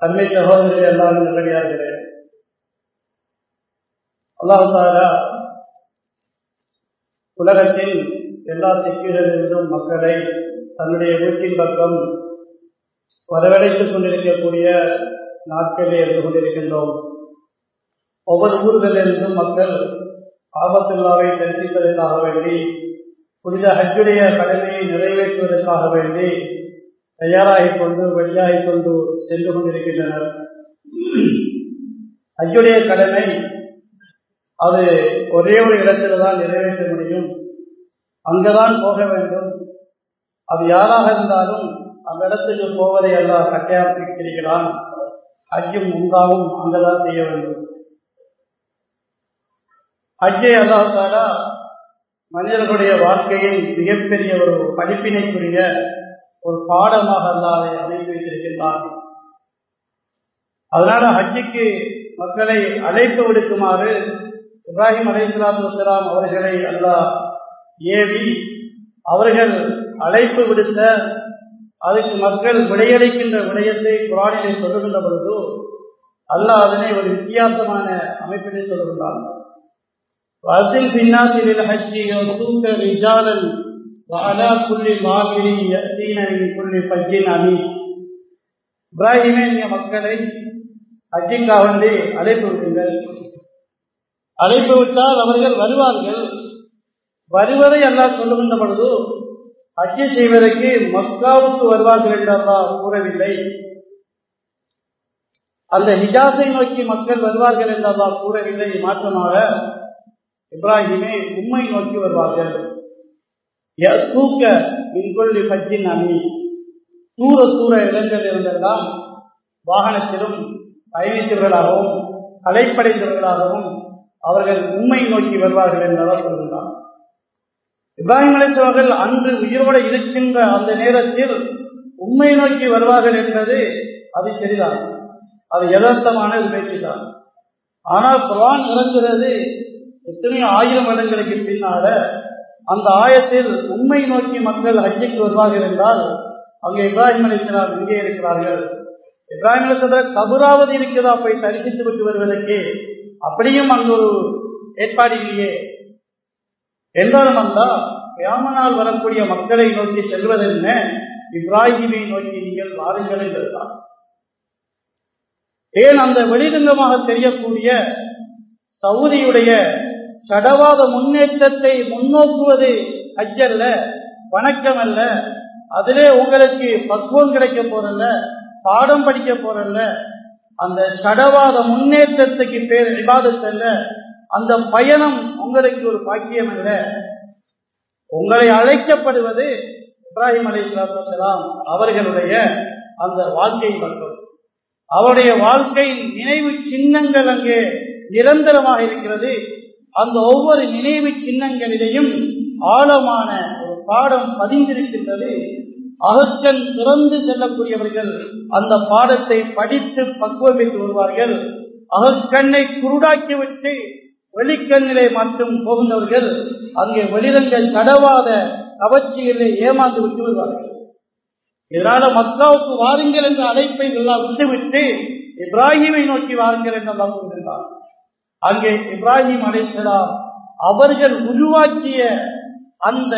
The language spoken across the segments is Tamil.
அருமை சகோதரர்கள் எல்லாரும் நல்லடியார்களே அல்லாஹாலா உலகத்தில் எல்லா திக்குகளிலிருந்தும் மக்களை தன்னுடைய வீட்டின் பக்கம் வரவழைத்துக் கொண்டிருக்கக்கூடிய நாட்களில் இருந்து கொண்டிருக்கின்றோம் ஒவ்வொரு ஊர்களிலிருந்தும் மக்கள் ஆபத்துல்லாவை தரிசிப்பதற்காக வேண்டி புனித ஹஜ்ஜுடைய கடமையை நிறைவேற்றுவதற்காக வேண்டி தயாராகிக் கொண்டு வெளியாகிக் கொண்டு சென்று கொண்டிருக்கின்றனர் ஹஜ்ஜுடைய கடமை அது ஒரே ஒரு இடத்துல தான் நிறைவேற்ற முடியும் அங்கதான் போக வேண்டும் அது யாராக இருந்தாலும் அந்த இடத்துக்கு போவதை எல்லாம் கட்டாயப்படுத்தியிருக்கிறான் ஹஜ்ஜும் உண்டாவும் அங்கதான் செய்ய வேண்டும் ஹஜ்ஜை அல்லாஹாலா மனிதர்களுடைய வாழ்க்கையில் மிகப்பெரிய ஒரு படிப்பினைக்குரிய ஒரு பாடமாக அல்லாதை அமைத்து வைத்திருக்கின்றார் அதனால ஹஜ்ஜுக்கு மக்களை அழைப்பு விடுக்குமாறு இப்ராஹிம் அலை இஸ்லாத்து வலாம் அவர்களை அல்லாஹ் ஏவி அவர்கள் அழைப்பு விடுத்த அதுக்கு மக்கள் விடையளிக்கின்ற விடயத்தை குரானிலே சொல்லுகின்ற பொழுது அல்லாஹ் அதனை ஒரு வித்தியாசமான அமைப்பிலே சொல்லுகின்றான் وأذن في الناس للحج يغدوك رجالا وعلى كل ضامر يأتين من كل فج عميق இப்ராஹிமே நீங்க மக்களை ஹஜ்ஜிக்காக வந்து அழைப்பு விடுங்கள் அழைப்பு விட்டால் அவர்கள் வருவார்கள் வருவதை எல்லாம் சொல்லுகின்ற பொழுது ஹஜ்ஜி செய்வதற்கு மக்காவுக்கு வருவார்கள் என்று அல்லாஹ் கூறவில்லை அந்த ஹிஜாஸை நோக்கி மக்கள் வருவார்கள் என்று அல்லாஹ் கூறவில்லை மாற்றமாக இப்ராஹிமே உண்மை நோக்கி வருவார்கள் தூக்க மின்கொள்ளி பஜ்ஜின் அமி தூர தூர இடங்கள் இருந்தெல்லாம் வாகனத்திலும் பயணித்தவர்களாகவும் கலைப்படைந்தவர்களாகவும் அவர்கள் உண்மை நோக்கி வருவார்கள் என்றால் சொல்கின்றார் இப்ராஹிம் அலிஸ்வர்கள் அன்று உயிரோடு இருக்கின்ற அந்த நேரத்தில் உண்மை நோக்கி வருவார்கள் என்பது அது சரிதான் அது யதார்த்தமான பேச்சுதான் ஆனால் குரான் இறங்குறது எத்தனையோ ஆயிரம் வருடங்களுக்கு பின்னால அந்த ஆயத்தில் உண்மை நோக்கி மக்கள் ஹஜ்ஜிக்கு வருவார்கள் என்றால் அங்கே இப்ராஹிம் அலிஸ்லாம் எங்கே இருக்கிறார்கள் இப்ராஹிம் அலிஸ்லாம் கபுராவது இருக்கிறதா போய் தரிசித்து விட்டு வருவதற்கு அப்படியும் அங்கு ஒரு ஏற்பாடு இல்லையே என்றாலும் வந்தா கிராமனால் வரக்கூடிய மக்களை நோக்கி செல்வதென்ன இப்ராஹிமை நோக்கி நீங்கள் வாருங்கள் என்றுதான் ஏன் அந்த வெளிரங்கமாக தெரியக்கூடிய சவுதியுடைய சடவாத முன்னேற்றத்தை முன்னோக்குவது அஜல்ல வணக்கம் அல்ல அதிலே உங்களுக்கு பக்குவம் கிடைக்க போறல்ல பாடம் படிக்க போறல்ல அந்த சடவாத முன்னேற்றத்துக்கு பேர் விவாதத்தல்ல அந்த பயணம் உங்களுக்கு ஒரு பாக்கியம் அல்ல உங்களை அழைக்கப்படுவது இப்ராஹிம் அலி இஸ்லாம் அவர்களுடைய அந்த வாழ்க்கை மட்டும் அவருடைய வாழ்க்கையின் நினைவு சின்னங்கள் அங்கே நிரந்தரமாக இருக்கிறது அந்த ஒவ்வொரு நினைவு சின்னங்களிலேயும் ஆழமான ஒரு பாடம் பதிந்திருக்கின்றது அகக்கண் திறந்து செல்லக்கூடியவர்கள் அந்த பாடத்தை படித்து பக்குவம் பெற்று வருவார்கள் அகக்கண்ணை குருடாக்கிவிட்டு வெளிக்கண்ணிலே மட்டும் போகின்றவர்கள் அங்கே வெளிரங்க கடவாத கவர்ச்சிகளை ஏமாந்து விட்டு வருவார்கள் இதனால மக்காவுக்கு வாருங்கள் என்ற அழைப்பை எல்லாம் விட்டுவிட்டு இப்ராஹிமை நோக்கி வாருங்கள் என்று எல்லாம் கூறுகின்றார் அங்கே இப்ராஹிம் அலைசலாம் அவர்கள் உருவாக்கிய அந்த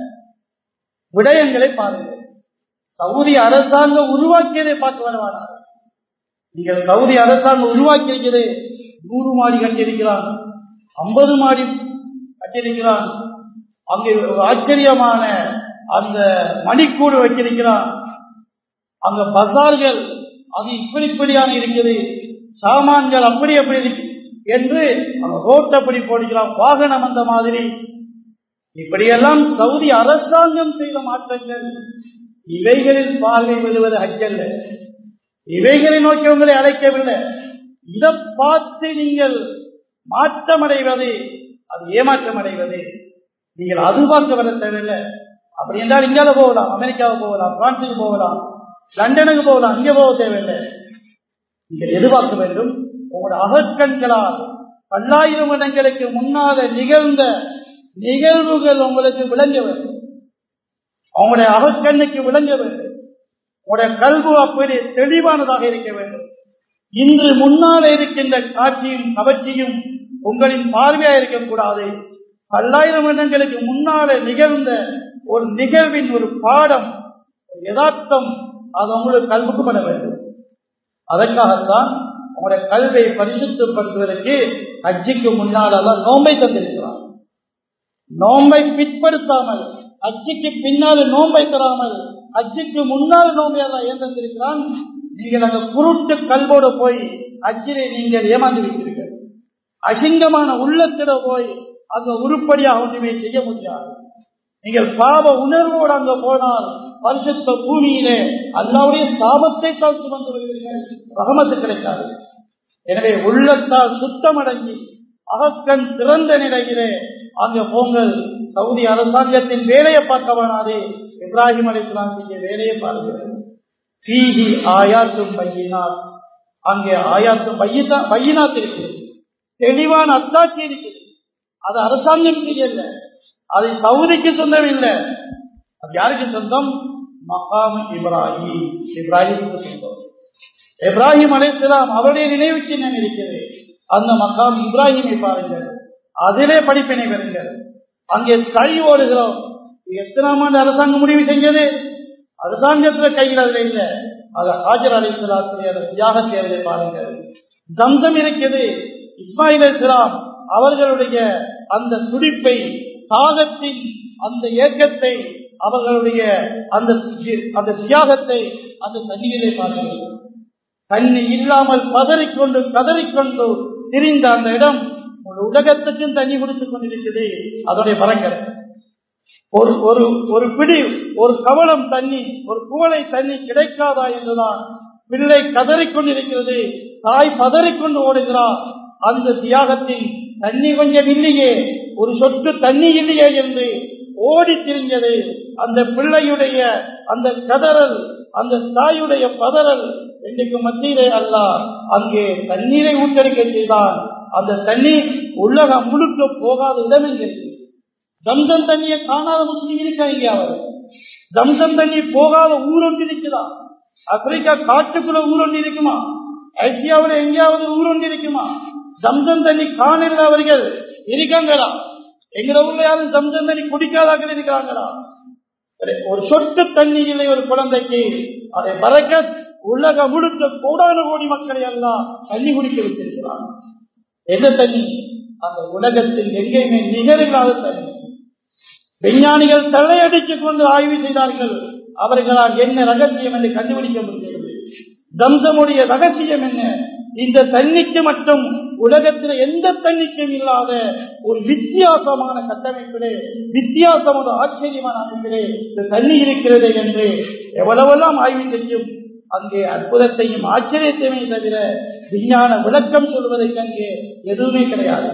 விடயங்களை பாருங்கள் சவுதி அரசாங்கம் உருவாக்கியதை பார்க்க வரவானா நீங்கள் சவுதி அரசாங்கம் உருவாக்கியிருக்கிறது நூறு மாடி கட்டியிருக்கிறான் ஐம்பது மாடி கட்டியிருக்கிறான் அங்கே ஒரு ஆச்சரியமான அந்த மணிக்கூடு வச்சிருக்கிறான் அங்க பசார்கள் அது இப்படி இப்படியான இருக்குது சாமான்கள் அப்படி அப்படி இருக்கு என்று அந்த ரோட் அப்படி போடுகிறான் வாகனம் அந்த மாதிரி இப்படியெல்லாம் சவுதி அரசாங்கம் செய்த மாற்றங்கள் இவைகளில் பார்வை விடுவது ஹஜ்ஜல்ல இவைகளை நோக்கி உங்களை அழைக்கவில்லை இதை பார்த்து நீங்கள் மாற்றமடைவது அது ஏமாற்றம் அடைவது நீங்கள் அது பார்க்க வர தேவையில்லை அப்படி என்றால் இங்கால போகலாம் அமெரிக்காவுக்கு போகலாம் பிரான்சுக்கு போகலாம் லண்டனுக்கு போகலாம் இங்கே போக தேவையில்லை நீங்கள் எதிர்பார்க்க வேண்டும் உங்களோட அகக்கண்களால் பல்லாயிரம் இடங்களுக்கு முன்னால நிகழ்ந்த நிகழ்வுகள் உங்களுக்கு விளங்க வேண்டும் அவங்களுடைய அகக்கண்ணுக்கு விளங்க வேண்டும் உங்களுடைய கல்வி அப்படி தெளிவானதாக இருக்க வேண்டும் இன்று முன்னால் இருக்கின்ற காட்சியும் கவர்ச்சியும் உங்களின் பார்வையா இருக்கக்கூடாது பல்லாயிரம் வருடங்களுக்கு முன்னாலே நிகழ்ந்த ஒரு நிகழ்வின் ஒரு பாடம் ஒரு யதார்த்தம் அது உங்களுக்கு கல்விக்கப்பட வேண்டும் அதற்காகத்தான் உங்களுடைய கல்வியை பரிசுத்தப்படுத்துவதற்கு அஜிக்கு முன்னால் எல்லாம் நோம்பை தந்திருக்கிறார் நோம்பை பிற்படுத்தாமல் அஜிக்கு பின்னால் நோம்பை தராமல் அஜிக்கு முன்னால் நோம்பை எல்லாம் ஏன் தந்திருக்கிறான் நீங்கள் அந்த குருட்டு கல்வோடு போய் அஜினை நீங்கள் ஏமாந்து வைத்தீர்கள் அசிங்கமான உள்ளத்திட போய் அங்க உருப்படியாக ஒன்றுமே செய்ய முடியாது நீங்கள் பாவ உணர்வோடு அங்க போனால் பரிசுத்த பூமியிலே அல்லாவுடைய சாபத்தை தான் சுமந்து வருவீர்கள் ரகமத்து கிடைக்காது எனவே உள்ளத்தால் சுத்தமடங்கி அகக்கண் திறந்த நிலையிலே அங்க போங்கள் சவுதி அரசாங்கத்தின் வேலையை பார்க்க வேணாதே இப்ராஹிம் அலி இஸ்லாம் செய்ய வேலையை பாருங்கள் சீஹி ஆயாத்தும் பையினார் அங்கே ஆயாத்தும் பையினா பையினாத் இருக்கிறது தெளிவான அத்தாட்சி இருக்கிறது அது அரசாங்கம் செய்யல அது சவுதிக்கு சொந்தம் இல்லை அது யாருக்கு சொந்தம் மகாம் இப்ராஹிம் இப்ராஹிமுக்கு சொந்தம் இப்ராஹிம் அலிஸ்லாம் அவருடைய நினைவு சின்னம் இருக்கிறது அந்த மகாம் இப்ராஹிமை பாருங்கள் அதிலே படிப்பினை பெறுங்கள் அங்கே கை ஓடுகிறோம் எத்தனாம் ஆண்டு அரசாங்கம் முடிவு செஞ்சது அரசாங்கத்துல கையில் அதுல இல்லை அது ஹாஜர் அலி சலாத்துடைய தியாக தேர்தலை பாருங்கள் தம்சம் இருக்குது இஸ்மாயில் இஸ்லாம் அவர்களுடைய அந்த துடிப்பை தாகத்தின் அந்த ஏக்கத்தை அவர்களுடைய அந்த அந்த தியாகத்தை அந்த தண்ணீரை பாருங்கள் தண்ணி இல்லாமல் பதறிக்கொண்டு கதறிக்கொண்டு திரிந்த அந்த இடம் ஒரு உலகத்துக்கும் தண்ணி கொடுத்துக் கொண்டிருக்கிறது அதனுடைய பரங்கள் ஒரு ஒரு ஒரு பிடி ஒரு கவலம் தண்ணி ஒரு குவளை தண்ணி கிடைக்காதா என்றுதான் பிள்ளை கதறிக்கொண்டிருக்கிறது தாய் பதறிக்கொண்டு ஓடுகிறார் அந்த தியாகத்தின் தண்ணி கொஞ்சம் இல்லையே ஒரு சொட்டு தண்ணி இல்லையே என்று ஓடி திரிஞ்சது அந்த பிள்ளையுடைய அந்த கதறல் அந்த தாயுடைய பதறல் இன்னைக்கு மத்தியிலே அல்ல அங்கே தண்ணீரை ஊட்டடிக்க செய்தான் அந்த தண்ணீர் உலகம் முழுக்க போகாத இடம் எங்கிருக்கு ஜம்சம் தண்ணியை காணாத முஸ்லீம் இருக்கா எங்கேயாவது ஜம்சம் தண்ணி போகாத ஊரொன்று இருக்குதா ஆப்பிரிக்கா காட்டுக்குள்ள ஊரொன்று இருக்குமா ஏசியாவில் எங்கேயாவது ஊரொன்று இருக்குமா ஜம்சம் தண்ணி காணல அவர்கள் இருக்காங்களா எங்க ஊர்ல யாரும் ஜம்சம் தண்ணி குடிக்காதாக்கள் இருக்கிறாங்களா ஒரு சொட்டு தண்ணி இல்லை ஒரு குழந்தைக்கு அதை பறக்க உலக முழுக்க கோடான கோடி மக்களை எல்லாம் தண்ணி குடிக்க வைத்திருக்கிறான் எந்த தண்ணி அந்த உலகத்தில் எங்கேயுமே நிகரில்லாத தண்ணி விஞ்ஞானிகள் தலையடித்துக் கொண்டு ஆய்வு செய்தார்கள் அவர்களால் என்ன ரகசியம் என்று கண்டுபிடிக்க முடியவில்லை தம்சமுடைய ரகசியம் என்ன இந்த தண்ணிக்கு மட்டும் உலகத்தில் எந்த தண்ணிக்கும் இல்லாத ஒரு வித்தியாசமான கட்டமைப்பிலே வித்தியாசமான ஆச்சரியமான அமைப்பிலே இந்த தண்ணி இருக்கிறது என்று எவ்வளவெல்லாம் ஆய்வு செய்யும் அங்கே அற்புதத்தையும் ஆச்சரியத்தையுமே தவிர விஞ்ஞான விளக்கம் சொல்வதற்கு அங்கே எதுவுமே கிடையாது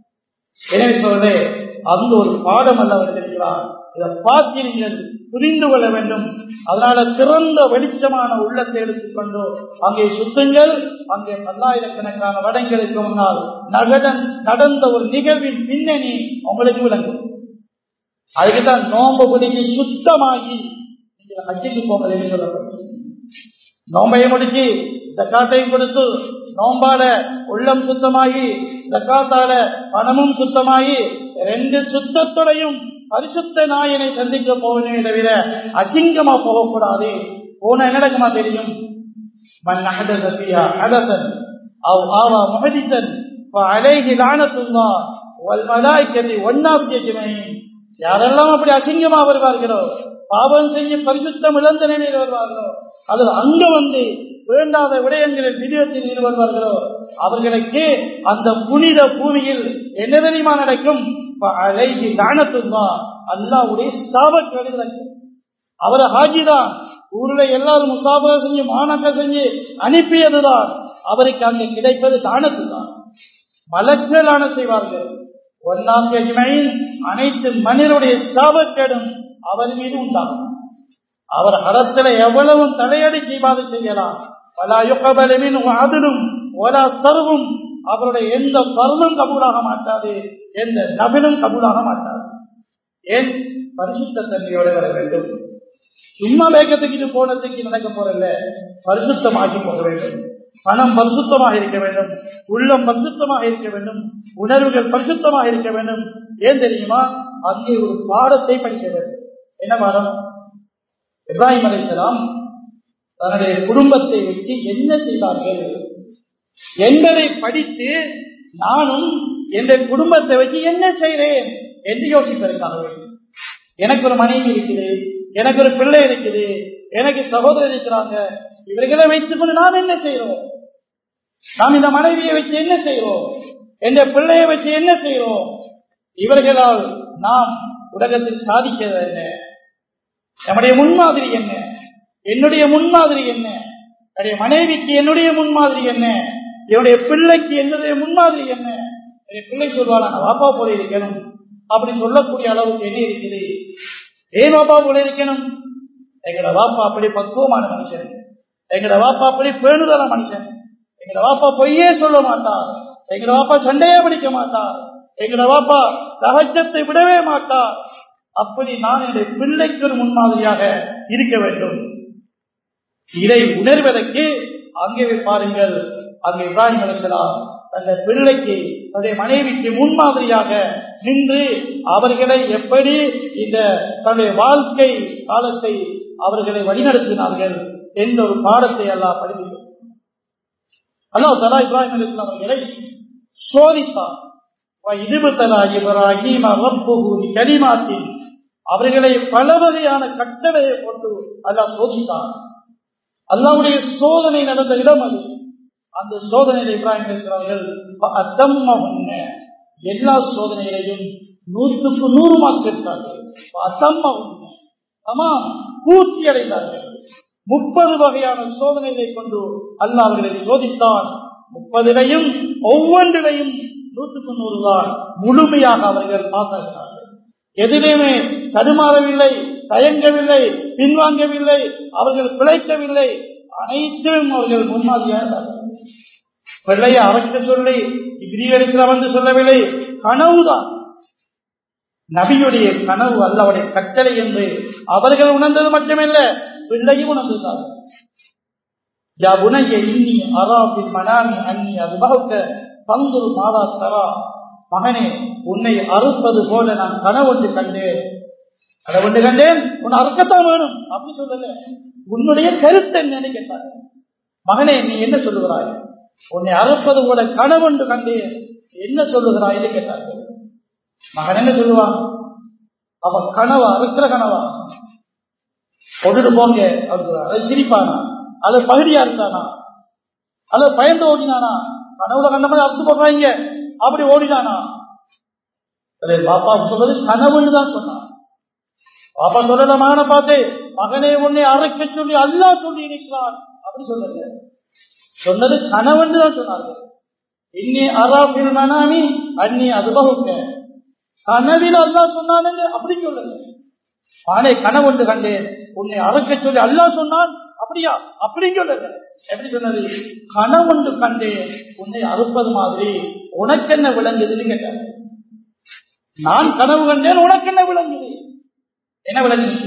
எனவே சொல்றே அந்த ஒரு பாடம் அல்ல இருக்கிறார் இதை பார்த்து நீங்கள் புரிந்து கொள்ள வேண்டும் அதனால திறந்த வெளிச்சமான உள்ளத்தை எடுத்துக்கொண்டு அங்கே சுத்துங்கள் அங்கே பல்லாயிரக்கணக்கான வடங்களுக்கு முன்னால் நகடன் நடந்த ஒரு நிகழ்வின் பின்னணி உங்களுக்கு விளங்கும் அதுக்குதான் நோம்பு பிடிக்கு சுத்தமாகி நீங்கள் ஹஜ்ஜுக்கு போகிறது சொல்லப்படும் நோம்பையை முடிச்சு ஜக்காத்தையும் கொடுத்து நோம்பால உள்ளம் சுத்தமாகி ஜக்காத்தால பணமும் சுத்தமாகி ரெண்டு சுத்தத்துடையும் பரிசுத்த நாயனை சந்திக்க போவனே தவிர அசிங்கமா போகக்கூடாது போன என்ன நடக்குமா தெரியும் மன் அஹதஸ ஃபிஹா ஹதஸன் அவ் ஆவா முஹதிஸன் ஃபஅலைஹி லஅனத்துல்லாஹ் வல் மலாயிகத்தி வன்னாஸ் அஜ்மஈன் யாரெல்லாம் அப்படி அசிங்கமா வருவார்களோ பாவம் செய்ய பரிசுத்தம் இழந்த நிலையில் வருவார்களோ அல்லது அங்க வந்து வேண்டாத விடயங்களில் விடயத்தில் ஈடுபடுவார்களோ அவர்களுக்கு அந்த புனித பூமியில் என்ன தெரியுமா நடக்கும் அலைகி தானத்துமா அல்லாவுடைய சாபக்கேடு நடக்கும் அவர் ஹாஜிதான் ஊர்ல எல்லாரும் முசாபக செஞ்சு மாணக்க செஞ்சு அனுப்பியதுதான் அவருக்கு அங்க கிடைப்பது தானத்து தான் மலக்கள் ஆன செய்வார்கள் ஒன்னாம் அனைத்து மனிதனுடைய சாபக்கேடும் அவர் மீது உண்டாகும் அவர் அறத்துல எவ்வளவு தலையடி செய்வாது செய்யலாம் பல யுகபலமின் அதிலும் ஒலா சருவும் அவருடைய எந்த பருளும் கபூலாக மாட்டாது எந்த நபிலும் கபூலாக மாட்டாது ஏன் பரிசுத்த தன்மையோடு வர வேண்டும் சும்மா வேகத்துக்கு போனதுக்கு நடக்க போறல பரிசுத்தமாகி போக வேண்டும் பணம் பரிசுத்தமாக இருக்க வேண்டும் உள்ளம் பரிசுத்தமாக இருக்க வேண்டும் உணர்வுகள் பரிசுத்தமாக இருக்க வேண்டும் ஏன் தெரியுமா அங்கே ஒரு பாடத்தை படிக்க வேண்டும் என்ன பாடம் இப்ராஹிம் அலிசலாம் தன்னுடைய குடும்பத்தை வச்சு என்ன செய்தார்கள் என்பதை படித்து நானும் என் குடும்பத்தை வச்சு என்ன செய்கிறேன் என்று யோசிப்பதற்காக வேண்டும் எனக்கு ஒரு மனைவி இருக்குது எனக்கு ஒரு பிள்ளை இருக்குது எனக்கு சகோதரர் இருக்கிறாங்க இவர்களை வைத்துக் கொண்டு நாம் என்ன செய்யறோம் நாம் இந்த மனைவியை வச்சு என்ன செய்யறோம் என்ற பிள்ளையை வச்சு என்ன செய்யறோம் இவர்களால் நாம் உலகத்தில் சாதிக்கிறது என்ன நம்முடைய முன்மாதிரி என்ன என்னுடைய முன்மாதிரி என்ன என்னுடைய மனைவிக்கு என்னுடைய முன்மாதிரி என்ன என்னுடைய பிள்ளைக்கு என்னுடைய முன்மாதிரி என்ன என் பிள்ளை சொல்வாள் நான் வாப்பா போல இருக்கணும் அப்படி சொல்லக்கூடிய அளவுக்கு என்ன இருக்குது ஏன் வாப்பா போல இருக்கணும் எங்களோட வாப்பா அப்படி பக்குவமான மனுஷன் எங்களோட வாப்பா அப்படி பேணுதல மனுஷன் எங்களோட வாப்பா பொய்யே சொல்ல மாட்டார் எங்களோட வாப்பா சண்டையே பிடிக்க மாட்டார் எங்களோட வாப்பா ரகசியத்தை விடவே மாட்டார் அப்படி நான் என்னுடைய பிள்ளைக்கு ஒரு முன்மாதிரியாக இருக்க வேண்டும் இதை உணர்வதற்கு அங்கே பாருங்கள் அங்கே இப்ராஹிம் அலிசலாம் அந்த பிள்ளைக்கு தன்னுடைய மனைவிக்கு முன்மாதிரியாக நின்று அவர்களை எப்படி இந்த தன்னுடைய வாழ்க்கை காலத்தை அவர்களை வழிநடத்தினார்கள் என்ற ஒரு பாடத்தை எல்லாம் படித்து அல்லாஹ் தலா இப்ராஹிம் அலிஸ்லாம் அவர்களை சோதித்தார் இதுபத்தலா இப்ராஹிம் கலிமாத்தின் அவர்களை பல வகையான கட்டளையை போட்டு அல்லாஹ் சோதித்தார் அல்லாவுடைய சோதனை நடந்த இடம் அது அந்த சோதனையில் இப்ராஹிம் இருக்கிறார்கள் எல்லா சோதனைகளையும் நூற்றுக்கு நூறு மார்க் எடுத்தார்கள் பூர்த்தி அடைந்தார்கள் முப்பது வகையான சோதனைகளை கொண்டு அல்லாஹ் அவர்களை சோதித்தான் முப்பதிலையும் ஒவ்வொன்றிலையும் நூற்றுக்கு நூறு தான் முழுமையாக அவர்கள் பாசாகிறார்கள் எதிலுமே தடுமாறவில்லை தயங்கவில்லை பின்வாங்கவில்லை அவர்கள் பிழைக்கவில்லை அனைத்திலும் அவர்கள் முன்மாதிரியாக பிள்ளையை அரைக்க சொல்லி டிகிரி எடுக்கிற வந்து சொல்லவில்லை கனவுதான் நபியுடைய கனவு அல்லவுடைய கட்டளை என்று அவர்கள் உணர்ந்தது மட்டுமல்ல பிள்ளையும் உணர்ந்தார்கள் இன்னி அராபின் மனாமி அன்னி அது பகுக்க பங்குரு மாதா தரா மகனே உன்னை அறுப்பது போல நான் கனவொன்று கண்டேன் கனவொன்று கண்டேன் உன்னை அறுக்கத்தான் வேணும் அப்படி சொல்லல உன்னுடைய கருத்து என்னன்னு கேட்டார் மகனே நீ என்ன சொல்லுகிறாய் உன்னை அறுப்பது போல கனவொன்று கண்டேன் என்ன சொல்லுகிறாய் என்று கேட்டார்கள் மகன் என்ன சொல்லுவான் அவன் கனவா அறுக்கிற கனவா கொண்டுட்டு போங்க அது சிரிப்பானா அது பகுதியா இருந்தானா அது பயந்து ஓடினானா கனவுல கண்ட மாதிரி அறுத்து போடுறாங்க அப்படி ஓடினானா பாப்பா சொல்றது கனவுன்னு தான் சொன்னான் பாப்பா சொல்லல மகனை பார்த்து மகனே உன்னை அரைக்க சொல்லி அல்லா சொல்லி இருக்கிறான் அப்படி சொல்லல சொன்னது கனவுன்னு தான் சொன்னார்கள் இன்னி அராபில் மனாமி அன்னி அது பகுக்க கனவில் அல்லா சொன்னான் அப்படி சொல்லல ஆனே கனவொன்று கண்டேன் உன்னை அறக்க சொல்லி அல்லா சொன்னான் அப்படியா அப்படி சொல்லல எப்படி சொன்னது கனவொன்று கண்டேன் உன்னை அறுப்பது மாதிரி உனக்கு என்ன விளங்குதுன்னு கேட்டார் நான் கனவு கண்டேன் உனக்கு என்ன விளங்குது என்ன விளங்குச்சு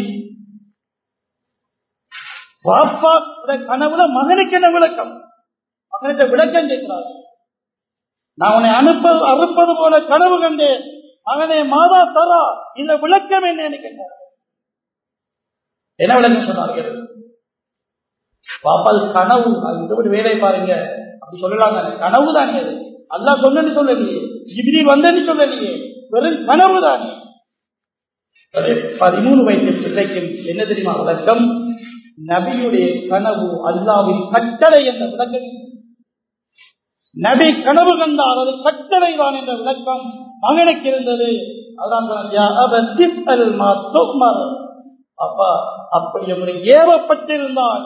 பாப்பா கனவுல மகனுக்கு என்ன விளக்கம் மகனிட்ட விளக்கம் கேட்கிறார் நான் உன்னை அனுப்ப அறுப்பது போல கனவு கண்டேன் மகனே மாதா தரா இந்த விளக்கம் என்னன்னு கேட்டார் என்ன விளக்கம் சொன்னார்கள் பாப்பால் கனவு இது வேலை பாருங்க அப்படி சொல்லலாம் தானே கனவு தானே அது அல்லா சொன்னு சொல்லலையே இப்படி வந்தன்னு சொல்லலையே வெறும் கனவு தானே பதிமூணு வயசு பிள்ளைக்கும் என்ன தெரியுமா விளக்கம் நபியுடைய கனவு அல்லாவின் கட்டளை என்ற விளக்கம் நபி கனவு கண்டால் அது கட்டளை தான் என்ற விளக்கம் மகனுக்கு இருந்தது அதான் அப்பா அப்படி அவரை ஏவப்பட்டிருந்தால்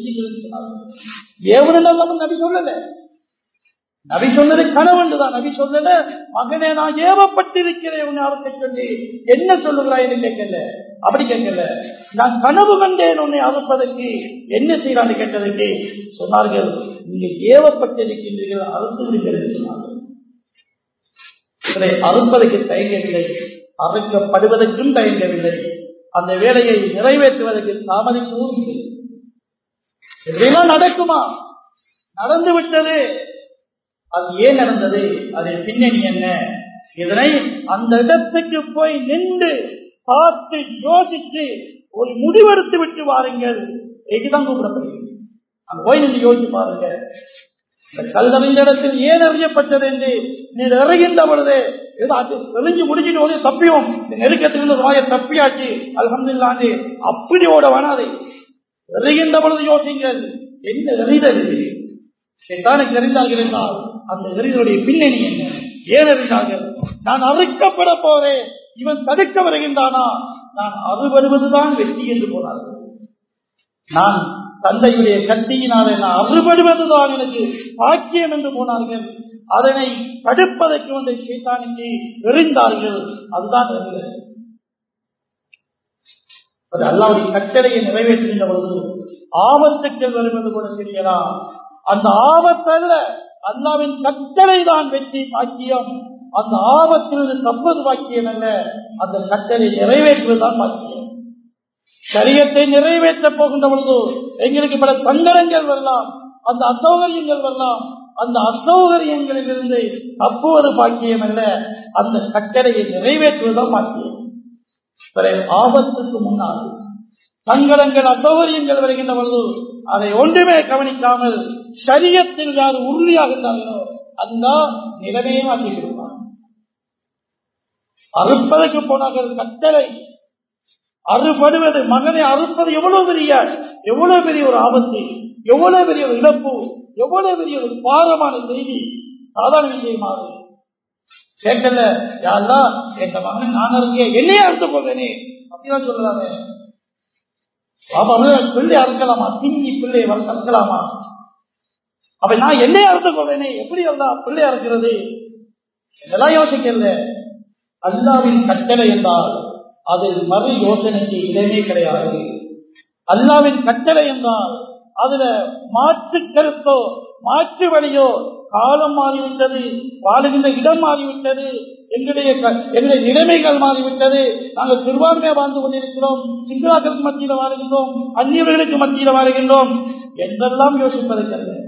ஏவனும் நபி சொல்லல நபி சொன்னது கனவுண்டு தான் நபி சொல்லல மகனே நான் ஏவப்பட்டிருக்கிறேன் உன்னை அறுக்க சொல்லி என்ன சொல்லுகிறாய் கேட்கல அப்படி கேட்கல நான் கனவு கண்டேன் உன்னை அறுப்பதற்கு என்ன செய்யறான்னு கேட்டதற்கு சொன்னார்கள் நீங்க ஏவப்பட்டிருக்கின்றீர்கள் அறுத்து விடுங்கள் என்று சொன்னார்கள் இதை அறுப்பதற்கு தயங்கவில்லை அறுக்கப்படுவதற்கும் தயங்கவில்லை அந்த வேலையை நிறைவேற்றுவதற்கு தாமதிக்கவும் இல்லை இதெல்லாம் நடக்குமா நடந்து விட்டது அது ஏன் நடந்தது அதன் பின்னணி என்ன இதனை அந்த இடத்துக்கு போய் நின்று பார்த்து யோசித்து ஒரு முடிவெடுத்து விட்டு வாருங்கள் இதுதான் கூப்பிடப்படுகிறது அங்க போய் நீங்க யோசிச்சு பாருங்க இந்த கல்லறிந்த இடத்தில் ஏன் அறியப்பட்டது என்று நீ இறகின்ற பொழுது ஏதாச்சும் தெளிஞ்சு முடிஞ்சிட்டு போதே தப்பியும் இந்த நெருக்கத்திலிருந்து வாய தப்பியாச்சு அல்ஹம்துலில்லாஹ் அப்படி ஓட வேணாதே எறிகின்ற பொழுது யோசிங்கள் என்ன எறிதல் சைத்தானுக்கு எறிந்தார்கள் என்றால் அந்த எறிதலுடைய பின்னணி என்ன ஏன் எறிந்தார்கள் நான் அறுக்கப்பட போறேன் இவன் தடுக்க வருகின்றானா நான் அறுபடுவதுதான் வெற்றி என்று போனார்கள் நான் தந்தையுடைய கத்தியினாலே நான் அறுபடுவதுதான் எனக்கு பாக்கியம் என்று போனார்கள் அதனை தடுப்பதற்கு வந்த சைத்தானுக்கு எறிந்தார்கள் அதுதான் எறிதல் அது அல்லாவுடைய கட்டளையை நிறைவேற்றுகின்ற பொழுது ஆபத்துக்கள் வருவது கூட தெரியலாம் அந்த ஆபத்தல்ல அல்லாவின் கட்டளை தான் வெற்றி பாக்கியம் அந்த ஆபத்திலிருந்து தப்பது பாக்கியம் அல்ல அந்த கட்டளை நிறைவேற்றுவதுதான் பாக்கியம் சரியத்தை நிறைவேற்ற போகின்ற பொழுது எங்களுக்கு பல சங்கடங்கள் வரலாம் அந்த அசௌகரியங்கள் வரலாம் அந்த அசௌகரியங்களிலிருந்து தப்புவது பாக்கியம் அல்ல அந்த கட்டளையை நிறைவேற்றுவதுதான் பாக்கியம் பிறகு ஆபத்துக்கு முன்னால் சங்கடங்கள் அசௌகரியங்கள் வருகின்ற பொழுது அதை ஒன்றுமே கவனிக்காமல் சரியத்தில் யார் உறுதியாக இருந்தார்களோ அந்த நிலைமையை மாற்றி விடுவார் அறுப்பதற்கு போனார்கள் கட்டளை அறுபடுவது மகனை அறுப்பது எவ்வளவு பெரிய எவ்வளவு பெரிய ஒரு ஆபத்து எவ்வளவு பெரிய ஒரு இழப்பு எவ்வளவு பெரிய ஒரு பாரமான செய்தி சாதாரண விஷயமாகும் கேட்கல யாரெல்லாம் எங்க மகன் நான் இருக்கேன் என்னையே அறுத்து போவேனே அப்படிதான் சொல்றாரு பாபா பிள்ளை அறுக்கலாமா திங்கி பிள்ளை அறுக்கலாமா அப்ப நான் என்னையே அறுத்து போவேனே எப்படி அல்லா பிள்ளை அறுக்கிறது இதெல்லாம் யோசிக்கல அல்லாவின் கட்டளை என்றால் அதில் மறு யோசனைக்கு இடமே கிடையாது அல்லாவின் கட்டளை என்றால் அதுல மாற்று கருத்தோ மாற்று வழியோ காலம் மாறிவிட்டது வாழுகின்ற இடம் மாறிவிட்டது எங்களுடைய எங்களுடைய நிலைமைகள் மாறிவிட்டது நாங்கள் சிறுபான்மையா வாழ்ந்து கொண்டிருக்கிறோம் சிங்களாக்களுக்கு மத்தியில் வாழ்கின்றோம் அந்நியவர்களுக்கு மத்தியில் வாழ்கின்றோம் என்றெல்லாம் யோசிப்பதற்கல்ல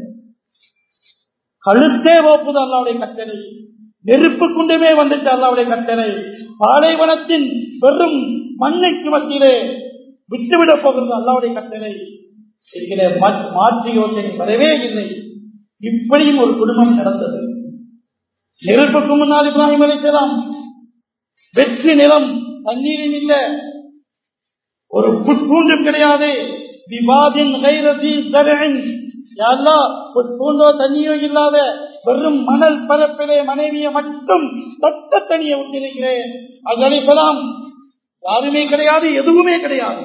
கழுத்தே ஓப்புது அல்லாவுடைய கட்டளை நெருப்பு குண்டுமே வந்துச்சு அல்லாவுடைய கட்டளை பாலைவனத்தின் வெறும் மண்ணுக்கு மத்தியிலே விட்டுவிடப் போகிறது அல்லாவுடைய கட்டளை என்கிற மாற்று யோசனை வரவே இல்லை இப்படியும் ஒரு குடும்பம் நடந்தது நெருப்புக்கு முன்னால் இப்ராஹிம் அழைக்கலாம் வெற்றி நிலம் தண்ணீரும் இல்ல ஒரு புட்பூண்டும் கிடையாது விவாதின் கைரதி சரன் புட்பூண்டோ தண்ணியோ இல்லாத வெறும் மணல் பரப்பிலே மனைவியை மட்டும் தட்ட தனியை விட்டிருக்கிறேன் அது அழைக்கலாம் யாருமே கிடையாது எதுவுமே கிடையாது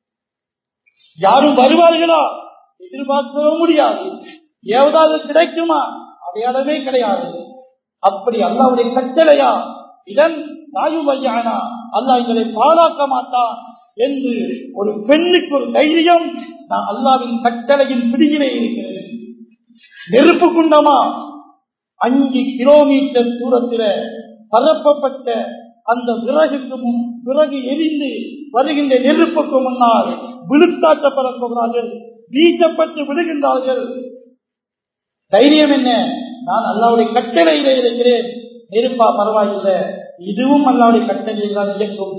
யாரும் வருவார்களா எதிர்பார்க்கவும் முடியாது ஏதாவது கிடைக்குமா அடையாளமே கிடையாது அப்படி அல்லாவுடைய கட்டளையா இதன் தாயுமையானா அல்லா எங்களை பாழாக்க மாட்டான் என்று ஒரு பெண்ணுக்கு ஒரு தைரியம் நான் அல்லாவின் கட்டளையின் பிடியிலே இருக்கிறேன் நெருப்பு குண்டமா அஞ்சு கிலோமீட்டர் தூரத்தில் பரப்பப்பட்ட அந்த விறகுக்கு முன் விறகு எரிந்து வருகின்ற நெருப்புக்கு முன்னால் விழுத்தாட்டப்பட போகிறார்கள் வீசப்பட்டு விடுகின்றார்கள் தைரியம் என்ன நான் அல்லாவுடைய கட்டளையில இருக்கிறேன் நெருப்பா பரவாயில்லை இதுவும் அல்லாவுடைய கட்டளையில் தான் இயக்கும்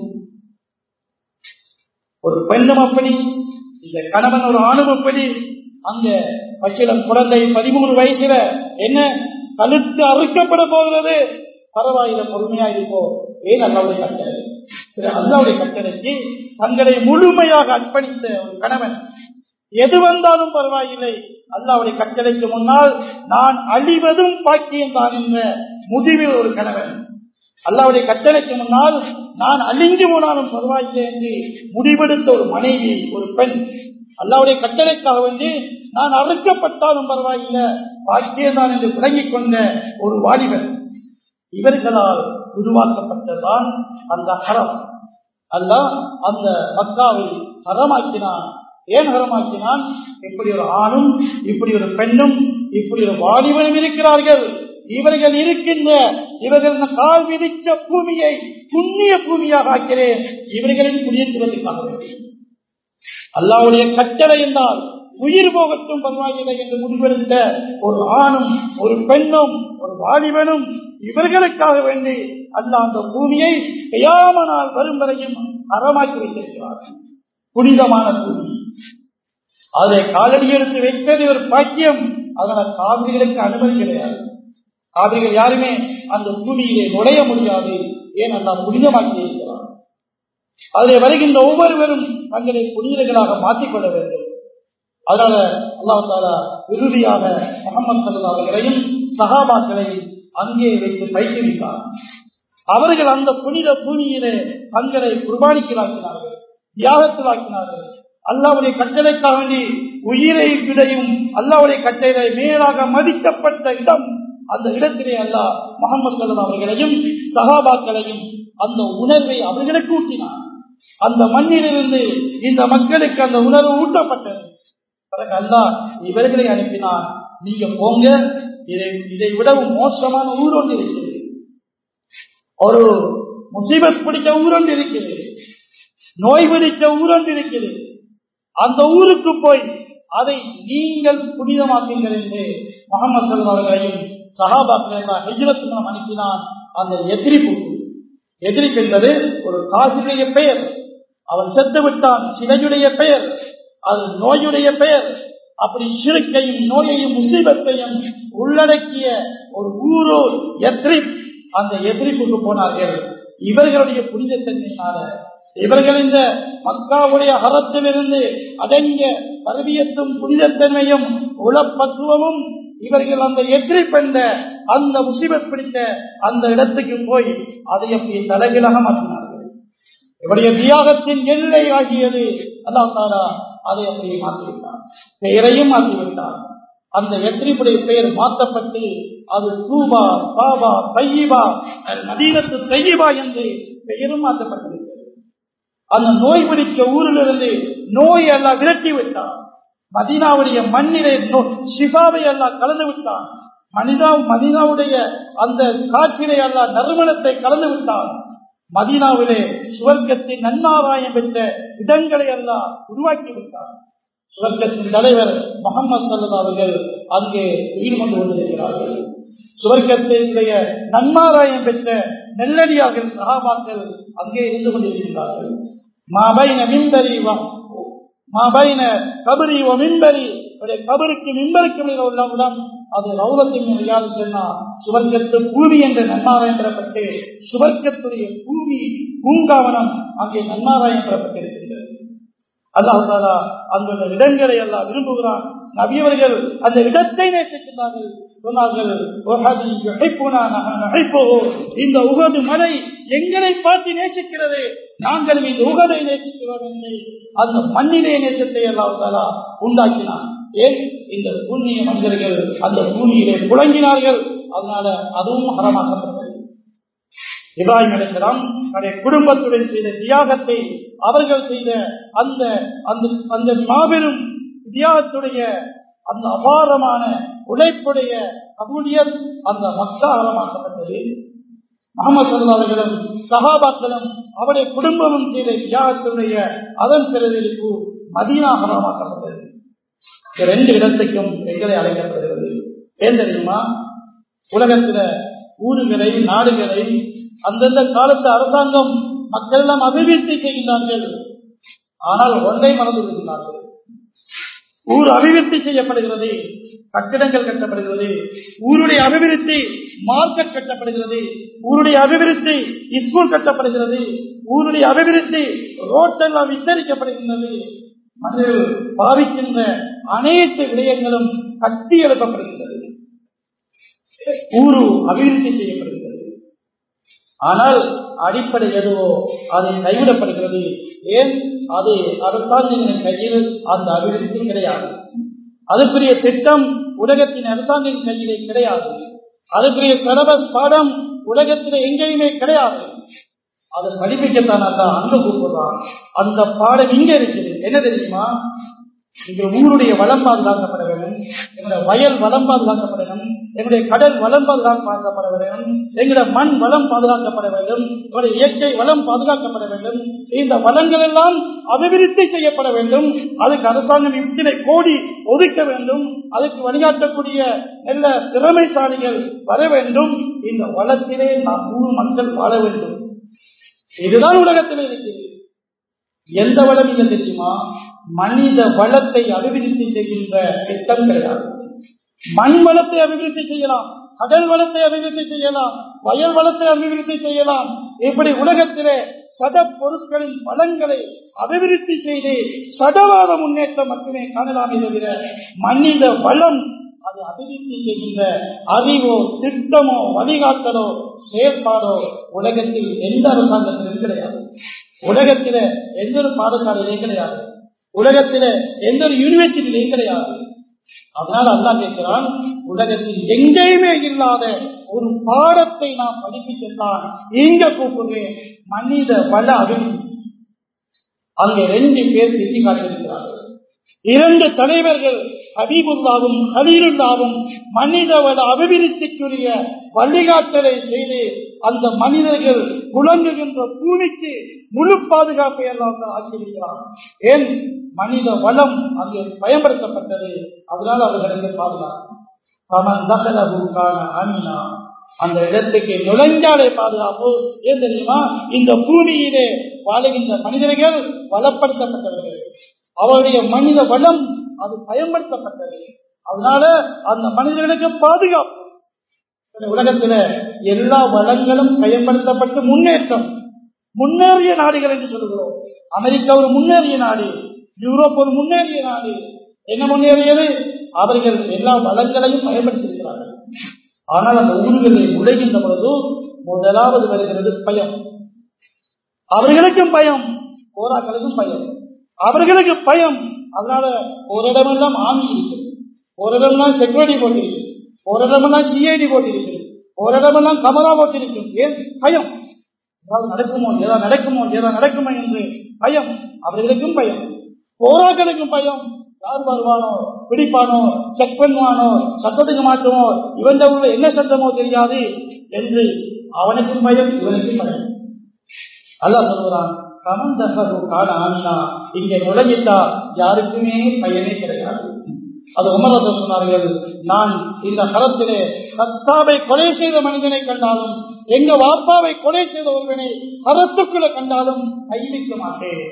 ஒரு பெண்ணும் அப்படி இந்த கணவன் ஒரு ஆணும் அப்படி அங்க பச்சிலம் குழந்தை பதிமூணு வயசுல என்ன கழுத்து அறுக்கப்பட போகிறது பரவாயில்லை பொறுமையா இருப்போ ஏன் அல்லாவுடைய கட்டளை அல்லாவுடைய கட்டளைக்கு தங்களை முழுமையாக அர்ப்பணித்த ஒரு கணவன் எது வந்தாலும் பரவாயில்லை அல்லாவுடைய கட்டளைக்கு முன்னால் நான் அழிவதும் பாக்கியம் தான் என்ற முடிவில் ஒரு கணவன் அல்லாவுடைய கட்டளைக்கு முன்னால் நான் அழிந்து போனாலும் பரவாயில்லை என்று முடிவெடுத்த ஒரு மனைவி ஒரு பெண் அல்லாவுடைய கட்டளைக்காக வேண்டி நான் அறுக்கப்பட்டாலும் பரவாயில்லை பாக்கியம் தான் என்று விளங்கிக் கொண்ட ஒரு வாலிபன் இவர்களால் உருவாக்கப்பட்டதான் அந்த ஹரம் அல்ல அந்த மக்காவை ஹரமாக்கினான் ஏன் ஹரமாக்கினான் இப்படி ஒரு ஆணும் இப்படி ஒரு பெண்ணும் இப்படி ஒரு வாலிபனும் இருக்கிறார்கள் இவர்கள் இருக்கின்ற இவர்கள் கால் விதித்த பூமியை புண்ணிய பூமியாக ஆக்கிறேன் இவர்களின் குடியேற்றுவதற்காக வேண்டி அல்லாவுடைய கட்டளை என்றால் உயிர் போகட்டும் பரவாயில்லை என்று முடிவெடுத்த ஒரு ஆணும் ஒரு பெண்ணும் ஒரு வாலிபனும் இவர்களுக்காக வேண்டி அல்ல அந்த பூமியை கையாமனால் வரும் வரையும் அறமாக்கி வைத்திருக்கிறார்கள் புனிதமான பூமி அதை காலடி எடுத்து வைப்பது ஒரு பாக்கியம் அதனால காவிரிகளுக்கு அனுமதி கிடையாது காவிரிகள் யாருமே அந்த பூமியிலே நுழைய முடியாது ஏன் அல்லா புனிதமாக்கி இருக்கிறார் அதில் வருகின்ற ஒவ்வொருவரும் தங்களை புனிதர்களாக மாற்றிக்கொள்ள வேண்டும் அதனால அல்லாஹால இறுதியாக முகமது சல்லா அவர்களையும் சகாபாக்களையும் அங்கே வைத்து பயிற்றுவித்தார் அவர்கள் அந்த புனித பூமியிலே தங்களை குர்பானிக்கலாக்கினார்கள் தியாகத்திலாக்கினார்கள் அல்லாவுடைய கட்டளைக்காக வேண்டி உயிரை விடையும் அல்லாவுடைய கட்டளை மேலாக மதிக்கப்பட்ட இடம் அந்த இடத்திலே அல்லா முகமது சல்லா அவர்களையும் சகாபாக்களையும் அந்த உணர்வை அவர்களுக்கு ஊட்டினார் அந்த மண்ணிலிருந்து இந்த மக்களுக்கு அந்த உணர்வு ஊட்டப்பட்டது பிறகு அல்லா இவர்களை அனுப்பினார் நீங்க போங்க இதை இதை விடவும் மோசமான ஊர் ஒன்று இருக்கிறது ஒரு முசீபத் பிடிச்ச ஊர் ஒன்று இருக்கிறது நோய் பிடிச்ச ஊர் ஒன்று இருக்கிறது அந்த ஊருக்கு போய் அதை நீங்கள் புனிதமாக்குங்கள் என்று முகமது சல்வார்களையும் சகாபாக்களையும் ஹெஜ்ரத் மூலம் அனுப்பினான் அந்த எதிரிப்பு எதிரிப் என்பது ஒரு காசிரிய பெயர் அவன் செத்து விட்டான் சிலையுடைய பெயர் அது நோயுடைய பெயர் அப்படி சிறுக்கையும் நோயையும் முசீபத்தையும் உள்ளடக்கிய ஒரு ஊரோ எத்ரி அந்த எதிரிப்புக்கு போனார்கள் இவர்களுடைய புனிதத்தன்மையினால இவர்கள் இந்த மக்காவுடைய அறத்திலிருந்து அடங்கிய கருவியத்தும் புனிதத்தன்மையும் உளப்பக்குவமும் இவர்கள் அந்த எதிரி பெண்ட அந்த முசிபத் பிடித்த அந்த இடத்துக்கு போய் அதை அப்படி தலைவிலக மாற்றினார்கள் இவருடைய தியாகத்தின் எல்லை ஆகியது அல்லா தாரா அதை அப்படி மாற்றிவிட்டார் பெயரையும் மாற்றிவிட்டார் அந்த எத்திரிப்புடைய பெயர் மாற்றப்பட்டு அது தூபா பாபா தையீபா நதீனத்து தையீபா என்று பெயரும் மாற்றப்பட்டிருக்கிறது அந்த நோய் பிடிச்ச ஊரிலிருந்து நோய் எல்லாம் விரட்டி விட்டார் மதீனாவுடைய மண்ணிலே சிபாவை எல்லாம் கலந்து விட்டான் மனிதா மதீனாவுடைய அந்த காற்றிலே எல்லாம் நறுமணத்தை கலந்து விட்டான் மதீனாவிலே சுவர்க்கத்தின் நன்னாராயம் பெற்ற இடங்களை எல்லாம் உருவாக்கி விட்டார் சுவர்க்கத்தின் தலைவர் முகமது சல்லா அவர்கள் அங்கே உயிர் கொண்டு கொண்டிருக்கிறார்கள் சுவர்க்கத்தினுடைய நன்மாராயம் பெற்ற நெல்லடியார்கள் சகாபாக்கள் அங்கே இருந்து கொண்டிருக்கிறார்கள் மாபைன மின்பரி மாபைன கபரி ஓ மின்பரி கபருக்கு மின்பருக்கு உள்ள இடம் அது ரௌலத்தின் யாரு சொன்னா சுவர்க்கத்து பூமி என்ற நன்மாராயம் பெறப்பட்டு சுவர்க்கத்துடைய பூமி பூங்காவனம் அங்கே நன்மாராயம் பெறப்பட்டிருக்கின்றது அல்லாஹாலா அந்த இடங்களை எல்லாம் விரும்புகிறான் நபியவர்கள் அந்த இடத்தை நேசிக்கின்றார்கள் சொன்னார்கள் இந்த உகது மலை எங்களை பார்த்து நேசிக்கிறது நாங்கள் இந்த உகதை நேசிக்கிறோம் என்று அந்த மண்ணிலே நேசத்தை அல்லாஹாலா உண்டாக்கினான் ஏன் இந்த புண்ணிய மனிதர்கள் அந்த பூமியிலே புழங்கினார்கள் அதனால அதுவும் அறமாக்கப்பட்டது இப்ராஹிம் அலிஸ்லாம் தன்னுடைய குடும்பத்துடன் செய்த தியாகத்தை அவர்கள் செய்த அந்த அந்த அந்த மாபெரும் தியாகத்துடைய அந்த அபாரமான உழைப்புடைய கபூலியத் அந்த மக்காரமாக்கப்பட்டது முகமது சல்லாஹர்களும் சகாபாக்களும் அவருடைய குடும்பமும் செய்த தியாகத்துடைய அதன் பிரதிபலிப்பு மதீனாகரமாக்கப்பட்டது ரெண்டு இடத்துக்கும் எங்களை அழைக்கப்படுகிறது ஏன் தெரியுமா உலகத்துல ஊர்களை நாடுகளை அந்தந்த காலத்து அரசாங்கம் மக்கள் எல்லாம் அபிவிருத்தி செய்கின்றார்கள் ஆனால் ஒன்றை மறந்து விடுகிறார்கள் ஊர் அபிவிருத்தி செய்யப்படுகிறது கட்டிடங்கள் கட்டப்படுகிறது ஊருடைய அபிவிருத்தி மார்க்கெட் கட்டப்படுகிறது ஊருடைய அபிவிருத்தி ஸ்கூல் கட்டப்படுகிறது ஊருடைய அபிவிருத்தி ரோட்டெல்லாம் வித்தரிக்கப்படுகின்றது மனிதர்கள் பாவிக்கின்ற அனைத்து விடயங்களும் கட்டி எழுப்பப்படுகின்றது ஊரு அபிவிருத்தி செய்யப்படுகிறது ஆனால் அடிப்படை எதுவோ அது கைவிடப்படுகிறது ஏன் அது அரசாங்கங்களின் கையில் அந்த அபிவிருத்தி கிடையாது அதுக்குரிய திட்டம் உலகத்தின் அரசாங்கின் கையிலே கிடையாது அதுக்குரிய சிலபஸ் பாடம் உலகத்தில் எங்கேயுமே கிடையாது அதை படிப்பிக்கத்தான் அல்ல அங்க கூப்பிடுறான் அந்த பாடம் இங்க இருக்குது என்ன தெரியுமா எங்க ஊருடைய வளம் பாதுகாக்கப்பட வேண்டும் எங்களுடைய வயல் வளம் பாதுகாக்கப்பட வேண்டும் எங்களுடைய கடல் வளம் பாதுகாக்கப்பட வேண்டும் எங்களுடைய மண் வளம் பாதுகாக்கப்பட வேண்டும் எங்களுடைய இயற்கை வளம் பாதுகாக்கப்பட வேண்டும் இந்த வளங்கள் எல்லாம் அபிவிருத்தி செய்யப்பட வேண்டும் அதுக்கு அரசாங்கம் இத்தனை கோடி ஒதுக்க வேண்டும் அதுக்கு வழிகாட்டக்கூடிய நல்ல திறமைசாலிகள் வர வேண்டும் இந்த வளத்திலே நாம் ஊர் மக்கள் வாழ வேண்டும் இதுதான் உலகத்தில் இருக்கிறது எந்த வளம் இல்லை தெரியுமா மனித வளத்தை அபிவிருத்தி செய்கின்ற திட்டம் கிடையாது மண் வளத்தை அபிவிருத்தி செய்யலாம் கடல் வளத்தை அபிவிருத்தி செய்யலாம் வயல் வளத்தை அபிவிருத்தி செய்யலாம் இப்படி உலகத்திலே சத பொருட்களின் வளங்களை அபிவிருத்தி செய்து சதவாத முன்னேற்றம் மட்டுமே காணலாமே தவிர மனித வளம் அது அபிவிருத்தி செய்கின்ற அறிவோ திட்டமோ வழிகாட்டலோ செயற்பாடோ உலகத்தில் எந்த அரசாங்கத்திலும் கிடையாது உலகத்தில எந்த ஒரு பாடசாலையிலையும் கிடையாது உலகத்தில எந்த ஒரு யூனிவர்சிட்டிலையும் கிடையாது அதனால அல்லா கேட்கிறான் உலகத்தில் எங்கேயுமே இல்லாத ஒரு பாடத்தை நாம் படிப்பித்தான் இங்க கூப்பிடுறேன் மனித வள அபிவிருத்தி அங்கே ரெண்டு பேர் திட்டி காட்டியிருக்கிறார்கள் இரண்டு தலைவர்கள் ஹபீபுல்லாவும் ஹலீலுல்லாவும் மனிதவள அபிவிருத்திக்குரிய வழிகாட்டலை செய்து அந்த மனிதர்கள் புலங்குகின்ற பூமிக்கு முழு பாதுகாப்பை எல்லாம் ஆக்கியிருக்கிறார் ஏன் மனித வளம் அங்கே பயன்படுத்தப்பட்டது அதனால் அவர்களுக்கு பாதுகாப்பு அவன் தகலவுக்கான அமினா அந்த இடத்துக்கு நுழைஞ்சாலே பாதுகாப்பு ஏன் தெரியுமா இந்த பூமியிலே வாழுகின்ற மனிதர்கள் வளப்படுத்தப்பட்டவர்கள் அவருடைய மனித வளம் அது பயன்படுத்தப்பட்டது அதனால அந்த மனிதர்களுக்கு பாதுகாப்பு உலகத்துல எல்லா வளங்களும் பயன்படுத்தப்பட்டு முன்னேற்றம் முன்னேறிய நாடுகள் என்று சொல்லுகிறோம் அமெரிக்கா ஒரு முன்னேறிய நாடு யூரோப் ஒரு முன்னேறிய நாடு என்ன முன்னேறியது அவர்கள் எல்லா வளங்களையும் பயன்படுத்தியிருக்கிறார்கள் ஆனால் அந்த ஊர்களில் நுழைகின்ற பொழுது முதலாவது வருகிறது பயம் அவர்களுக்கும் பயம் போராக்களுக்கும் பயம் அவர்களுக்கு பயம் அதனால ஒரு இடமெல்லாம் ஆமி இருக்கு ஒரு இடமெல்லாம் செக்யூரிட்டி போட்டிருக்கு ஒரு இடமெல்லாம் சிஐடி போட்டிருக்கு ஒரு இடமெல்லாம் கமரா போட்டிருக்கு ஏன் பயம் ஏதாவது நடக்குமோ ஏதாவது நடக்குமோ ஏதாவது நடக்குமோ என்று பயம் அவர்களுக்கும் பயம் போராக்களுக்கும் பயம் யார் வருவானோ பிடிப்பானோ செக் பண்ணுவானோ சட்டத்துக்கு மாற்றுமோ இவன் உள்ள என்ன சட்டமோ தெரியாது என்று அவனுக்கும் பயம் இவனுக்கும் பயம் அல்லா சொல்லுகிறான் கமந்தகரு காண ஆமினா இங்கே நுழைஞ்சிட்டா யாருக்குமே பயனே கிடையாது அது உமரத்தை சொன்னார்கள் நான் இந்த களத்திலே கத்தாவை கொலை செய்த மனிதனை கண்டாலும் எங்க வாப்பாவை கொலை செய்த ஒருவனை கரத்துக்குள்ள கண்டாலும் கைவிக்க மாட்டேன்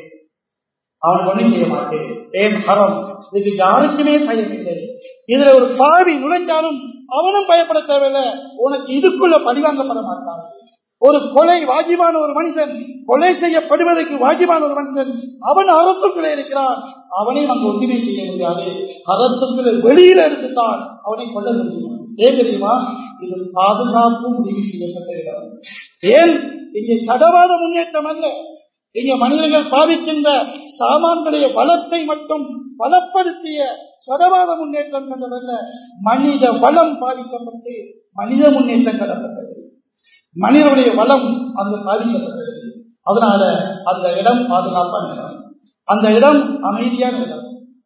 அவன் ஒன்றும் செய்ய மாட்டேன் ஏன் ஹரம் இது யாருக்குமே பயம் இல்லை இதுல ஒரு பாவி நுழைஞ்சாலும் அவனும் பயப்பட தேவையில்லை உனக்கு இதுக்குள்ள பழிவாங்கப்பட மாட்டான் ஒரு கொலை வாஜிபான ஒரு மனிதன் கொலை செய்யப்படுவதற்கு வாஜிபான ஒரு மனிதன் அவன் அறத்துக்குள்ளே இருக்கிறான் அவனையும் அங்கு ஒன்றுமே செய்ய முடியாது அறத்துக்குள்ளே வெளியில இருந்துதான் அவனை கொள்ள முடியும் ஏன் தெரியுமா இது பாதுகாப்பு முடிவு செய்யப்பட்ட இடம் ஏன் இங்கே சடவாத முன்னேற்றம் அல்ல இங்க மனிதர்கள் பாதிக்கின்ற சாமான்களுடைய வளத்தை மட்டும் பலப்படுத்திய சடவாத முன்னேற்றம் கண்டதல்ல மனித வளம் பாதிக்கப்பட்டு மனித முன்னேற்றம் கடப்பட்டது மனிதனுடைய வளம் அங்கு பாதிக்கப்பட்டது அதனால அந்த இடம் பாதுகாப்பான இடம் அந்த இடம் அமைதியான இடம்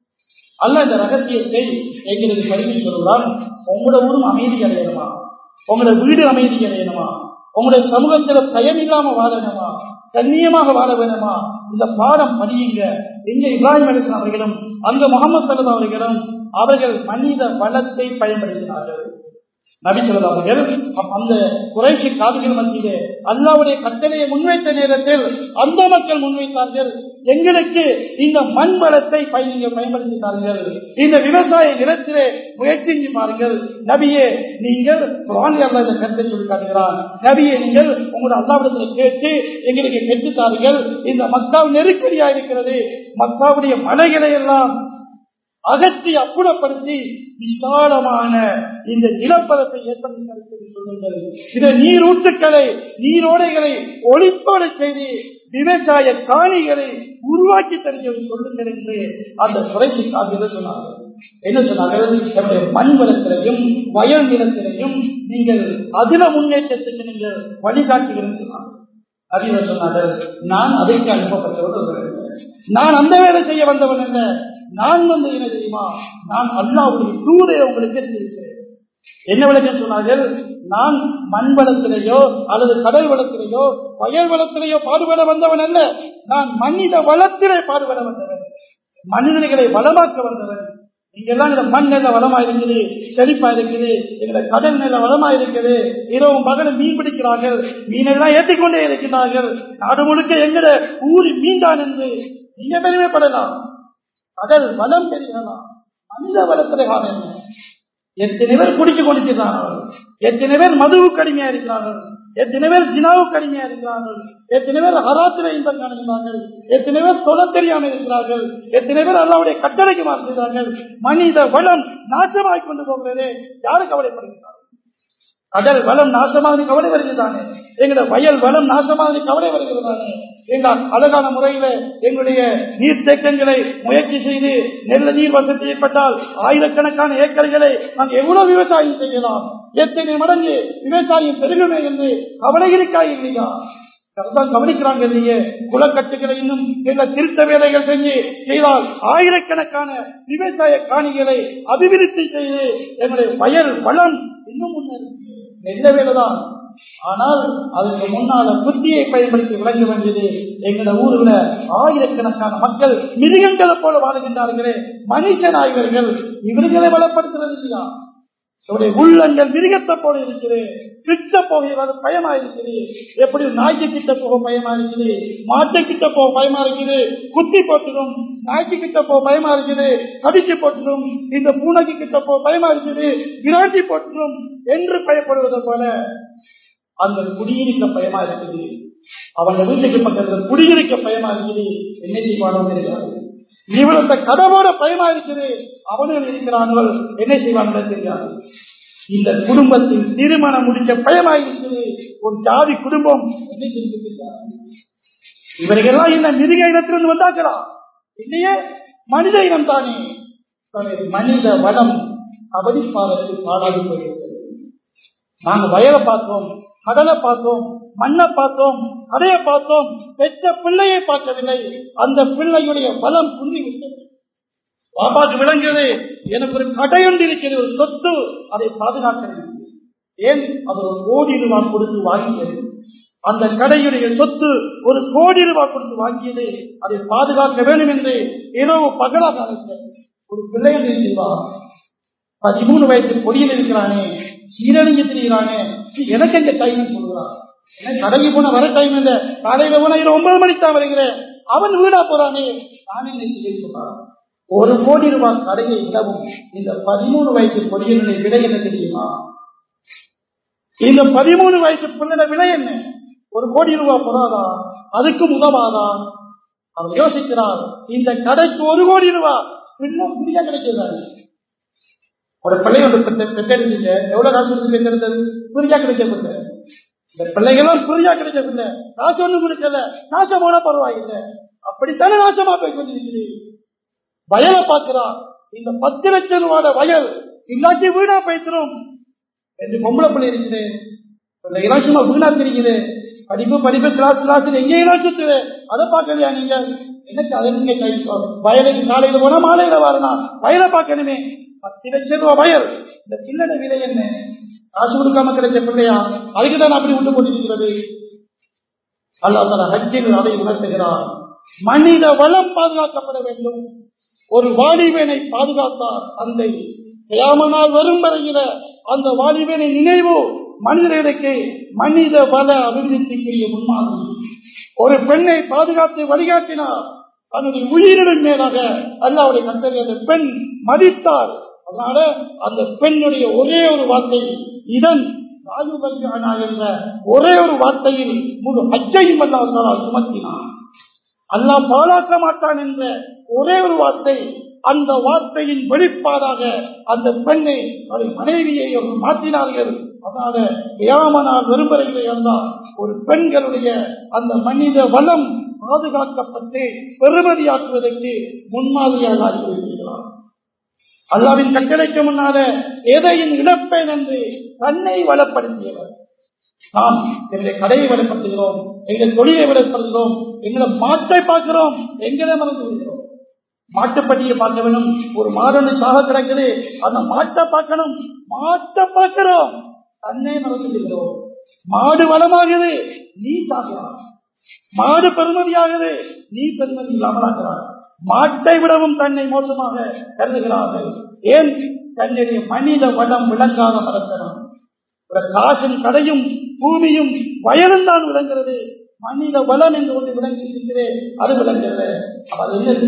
அல்ல இந்த ரகசியத்தை எங்களுக்கு கருவி சொல்கிறான் உங்களோட ஊரும் அமைதி அடையணுமா உங்களோட வீடு அமைதி அடையணுமா உங்களுடைய சமூகத்துல பயம் இல்லாம வாழணுமா கண்ணியமாக வாழ வேணுமா இந்த பாடம் படியுங்க இங்க இப்ராஹிம் அலிஸ்லாம் அவர்களும் அங்க முகமது சல்லா அவர்களும் அவர்கள் மனித வளத்தை பயன்படுத்தினார்கள் நபிசல்லா அவர்கள் அந்த குறைசி காதுகள் மத்தியிலே அல்லாவுடைய கட்டளையை முன்வைத்த நேரத்தில் அந்த மக்கள் முன்வைத்தார்கள் எங்களுக்கு இந்த மண் வளத்தை நீங்கள் பயன்படுத்தினார்கள் இந்த விவசாய நிலத்திலே முயற்சி பாருங்கள் நபியே நீங்கள் குரானியல்ல இந்த கருத்தை சொல்லி காட்டுகிறான் நபியை நீங்கள் உங்களோட அல்லாவிடத்தில் கேட்டு எங்களுக்கு பெற்றுத்தார்கள் இந்த மக்கள் நெருக்கடியா இருக்கிறது மக்காவுடைய மலைகளை எல்லாம் அகற்றி அப்புறப்படுத்தி விசாலமான இந்த நிலப்பரப்பை ஏற்படுத்தி சொல்லுங்கள் இந்த நீரூற்றுக்களை நீரோடைகளை ஒளிப்போட செய்து விவசாய காணிகளை உருவாக்கி தருகிறது சொல்லுங்கள் என்று அந்த குறைச்சி காப்பீர்கள் சொன்னார்கள் என்ன சொன்னார்கள் நம்முடைய மண் வளத்திலையும் வயல் நிலத்திலையும் நீங்கள் அதில முன்னேற்றத்துக்கு நீங்கள் வழிகாட்டுகிறேன் சொன்னார்கள் அதிபர் சொன்னார்கள் நான் அதற்கு அனுப்பப்பட்டவர் நான் அந்த வேலை செய்ய வந்தவன் அல்ல நான் வந்து என்ன தெரியுமா நான் அல்லாவுடைய தூதை உங்களுக்கு இருக்கிறேன் என்ன விளக்கம் சொன்னார்கள் நான் மண் வளத்திலேயோ அல்லது கடல் வளத்திலேயோ வயல் வளத்திலேயோ பாடுபட வந்தவன் அல்ல நான் மனித வளத்திலே பாடுபட வந்தவன் மனிதர்களை வளமாக்க வந்தவன் இங்கெல்லாம் இந்த மண் நில வளமா இருக்குது செழிப்பா இருக்குது எங்களை கடல் நில வளமா இருக்குது இரவும் பகலும் மீன் பிடிக்கிறார்கள் மீனெல்லாம் ஏற்றிக்கொண்டே இருக்கிறார்கள் நாடு முழுக்க எங்கட ஊரி மீன்தான் என்று நீங்க பெருமைப்படலாம் கடல் வளம் பெரியலாம் மனித வளத்திலே காலம் என்ன எத்தனை பேர் குடிச்சு கொண்டிருக்கிறார்கள் எத்தனை பேர் மதுவுக்கு அடிமையா இருக்கிறார்கள் எத்தனை பேர் ஜினாவுக்கு அடிமையா இருக்கிறார்கள் எத்தனை பேர் ஹராத்திர இன்பம் காணுகிறார்கள் எத்தனை பேர் சொல்ல தெரியாமல் இருக்கிறார்கள் எத்தனை பேர் அல்லாவுடைய கட்டளைக்கு மாற்றுகிறார்கள் மனித வளம் நாசமாய் கொண்டு போகிறது யாரு கவலைப்படுகிறார்கள் கடல் வளம் நாசமாக கவலை வருகிறதானே எங்களுடைய வயல் வளம் நாசமாக கவலை வருகிறதானே எங்கள் அழகான முறையில எங்களுடைய நீர்த்தேக்கங்களை முயற்சி செய்து நெல் நீர் வசதி ஏற்பட்டால் ஆயிரக்கணக்கான ஏக்கர்களை நாங்கள் எவ்வளவு விவசாயம் செய்யலாம் எத்தனை மடங்கு விவசாயம் பெருகுமே என்று கவலை இருக்கா இல்லையா அதுதான் கவனிக்கிறாங்க இல்லையே குளக்கட்டுகளை இன்னும் சில திருத்த வேலைகள் செஞ்சு செய்தால் ஆயிரக்கணக்கான விவசாய காணிகளை அபிவிருத்தி செய்து எங்களுடைய வயல் வளம் இன்னும் முன்னேறி நெல்ல வேலைதான் ஆனால் அதுக்கு முன்னால புத்தியை பயன்படுத்தி விளங்க வேண்டியது எங்களோட ஊர்ல ஆயிரக்கணக்கான மக்கள் மிருகங்களை போல வாழ்கின்றார்களே மனுஷனாய்வர்கள் இவர்களை வளப்படுத்துறது இல்லையா இவருடைய உள்ளங்கள் மிருகத்தை போல இருக்குது கிட்ட போகிறது பயமா இருக்குது எப்படி நாய்க்கு கிட்ட போக பயமா இருக்குது மாட்டை கிட்ட போக பயமா இருக்குது குத்தி போட்டுடும் நாய்க்கு கிட்ட போக பயமா இருக்குது கடிச்சு போட்டுடும் இந்த பூனைக்கு கிட்ட போக பயமா இருக்குது விராட்டி போட்டுடும் என்று பயப்படுவது போல அந்த குடியிருக்க பயமா இருக்குது அவங்க வீட்டுக்கு பக்கத்துல குடியிருக்க பயமா இருக்குது என்ன செய்வானோ தெரியாது இவனத்தை கடவோட பயமா இருக்குது அவனும் இருக்கிறார்கள் என்ன செய்வாங்களோ தெரியாது இந்த குடும்பத்தில் திருமணம் முடிக்க பயமா இருக்குது ஒரு ஜாதி குடும்பம் என்ன செய்து தெரியாது இவர்களெல்லாம் என்ன மிருக இனத்திலிருந்து வந்தாக்கலாம் இல்லையே மனித இனம் தானே மனித வளம் அவதிப்பாதற்கு பாடாது போயிருக்கிறது நாங்க வயலை பார்த்தோம் கடலை பார்த்தோம் மண்ணை பார்த்தோம் கடையை பார்த்தோம் பெற்ற பிள்ளையை பார்க்கவில்லை அந்த பிள்ளையுடைய பலம் புரிந்துவிட்டது பாப்பாக்கு விளங்குது எனக்கு ஒரு கடை ஒன்று இருக்கிறது ஒரு சொத்து அதை பாதுகாக்க வேண்டும் ஏன் அது ஒரு கோடி ரூபாய் கொடுத்து வாங்கியது அந்த கடையுடைய சொத்து ஒரு கோடி ரூபாய் கொடுத்து வாங்கியது அதை பாதுகாக்க வேண்டும் என்று இரவு பகலாக அழைத்தது ஒரு பிள்ளை செய்வா பதிமூணு வயசு பொடியில் இருக்கிறானே சீரழிஞ்சு திரிகிறானே எனக்கு எங்க டைம் சொல்கிறான் எனக்கு கடைக்கு போன வர டைம் இல்ல காலையில போனா இரவு ஒன்பது மணிக்கு தான் வருகிறேன் அவன் வீடா போறானே நானே என்ன சொல்றான் ஒரு கோடி ரூபாய் கடையை விடவும் இந்த பதிமூணு வயசு பொடியனுடைய விலை என்ன தெரியுமா இந்த பதிமூணு வயசு பிள்ளை விலை என்ன ஒரு கோடி ரூபாய் போறாதா அதுக்கும் உதவாதா அவர் யோசிக்கிறார் இந்த கடைக்கு ஒரு கோடி ரூபாய் இன்னும் புரியா கிடைக்கிறாரு ஒரு பிள்ளை ஒன்று பெற்றெடுத்தீங்க எவ்வளவு காசு இருக்கு பெற்றெடுத்தது புரியா கிடைச்ச பிள்ளை இந்த பிள்ளைகளும் புரியா கிடைச்ச பிள்ளை காசு ஒண்ணும் கொடுக்கல நாசம் போனா பரவாயில்லை அப்படித்தானே நாசமா போய் கொண்டிருக்கிறீ வயலை பார்க்கிறான் இந்த பத்து லட்சம் ரூபாட வயல் இல்லாட்டி வீணா போய்த்திரும் என்று பொம்பளை பிள்ளை இருக்குது இலட்சமா வீணா தெரியுது படிப்பு படிப்பு கிளாஸ் கிளாஸ் எங்கேயும் சுத்துது அதை பார்க்கலையா நீங்க எனக்கு அதை நீங்க கை வயலுக்கு காலையில போனா மாலையில வரணும் வயலை பார்க்கணுமே பத்து லட்சம் ரூபாய் வயல் இந்த சில்லறை விலை என்ன காசு கொடுக்காம கிடைச்ச பிள்ளையா அதுக்கு தான் அப்படி விட்டு போட்டிருக்கிறது அல்லா ஹஜ்ஜில் அதை உணர்த்துகிறார் மனித வளம் பாதுகாக்கப்பட வேண்டும் ஒரு வாலிபனை பாதுகாத்தார் தந்தை கியாமனால் வரும் வரையில அந்த வாலிபனை நினைவு மனிதர்களுக்கு மனித வள அபிவிருத்திக்குரிய முன்மாதிரி ஒரு பெண்ணை பாதுகாத்து வழிகாட்டினார் தன்னுடைய உயிரின் மேலாக அல்லாவுடைய கட்டளை அந்த பெண் மதித்தார் அதனால அந்த பெண்ணுடைய ஒரே ஒரு வார்த்தை இதன் ராஜுபல்யானா என்ற ஒரே ஒரு வார்த்தையில் முழு அச்சையும் அல்லாவினால் சுமத்தினார் அல்லா பாழாக்க மாட்டான் என்ற ஒரே ஒரு வார்த்தை அந்த வார்த்தையின் வெளிப்பாடாக அந்த பெண்ணை அதை மனைவியை அவர்கள் மாற்றினார்கள் அதனால வியாமனால் விரும்புகிறீர்கள் என்றால் ஒரு பெண்களுடைய அந்த மனித வளம் பாதுகாக்கப்பட்டு பெருமதியாக்குவதற்கு முன்மாதிரியாக ஆகிவிடுகிறார் அல்லாவின் கட்டளைக்கு முன்னால எதையும் இழப்பேன் என்று தன்னை வளப்படுத்தியவர் நாம் எங்களுடைய கடையை வளப்படுத்துகிறோம் எங்கள் தொழிலை வளப்படுத்துகிறோம் எங்களை மாற்றை பார்க்கிறோம் எங்களை மறந்து விடுகிறோம் மாட்டுப்பட்டியை பார்க்க வேணும் ஒரு மாடு சாக கிடக்குது அந்த மாட்டை பார்க்கணும் மாட்டை பார்க்கிறோம் தன்னை மறந்துகிறோம் மாடு வளமாகுது நீ சாகிறாய் மாடு பெருமதியாகுது நீ பெருமதி இல்லாமலாகிறாய் மாட்டை விடவும் தன்னை மோசமாக கருதுகிறார்கள் ஏன் தன்னுடைய மனித வளம் விளங்காத மரத்தனம் ஒரு காசும் கடையும் பூமியும் வயலும் தான் விளங்குறது மனித வளம் என்று ஒன்று விளங்குகின்றே அது விளங்குகிறது அப்ப அது என்னது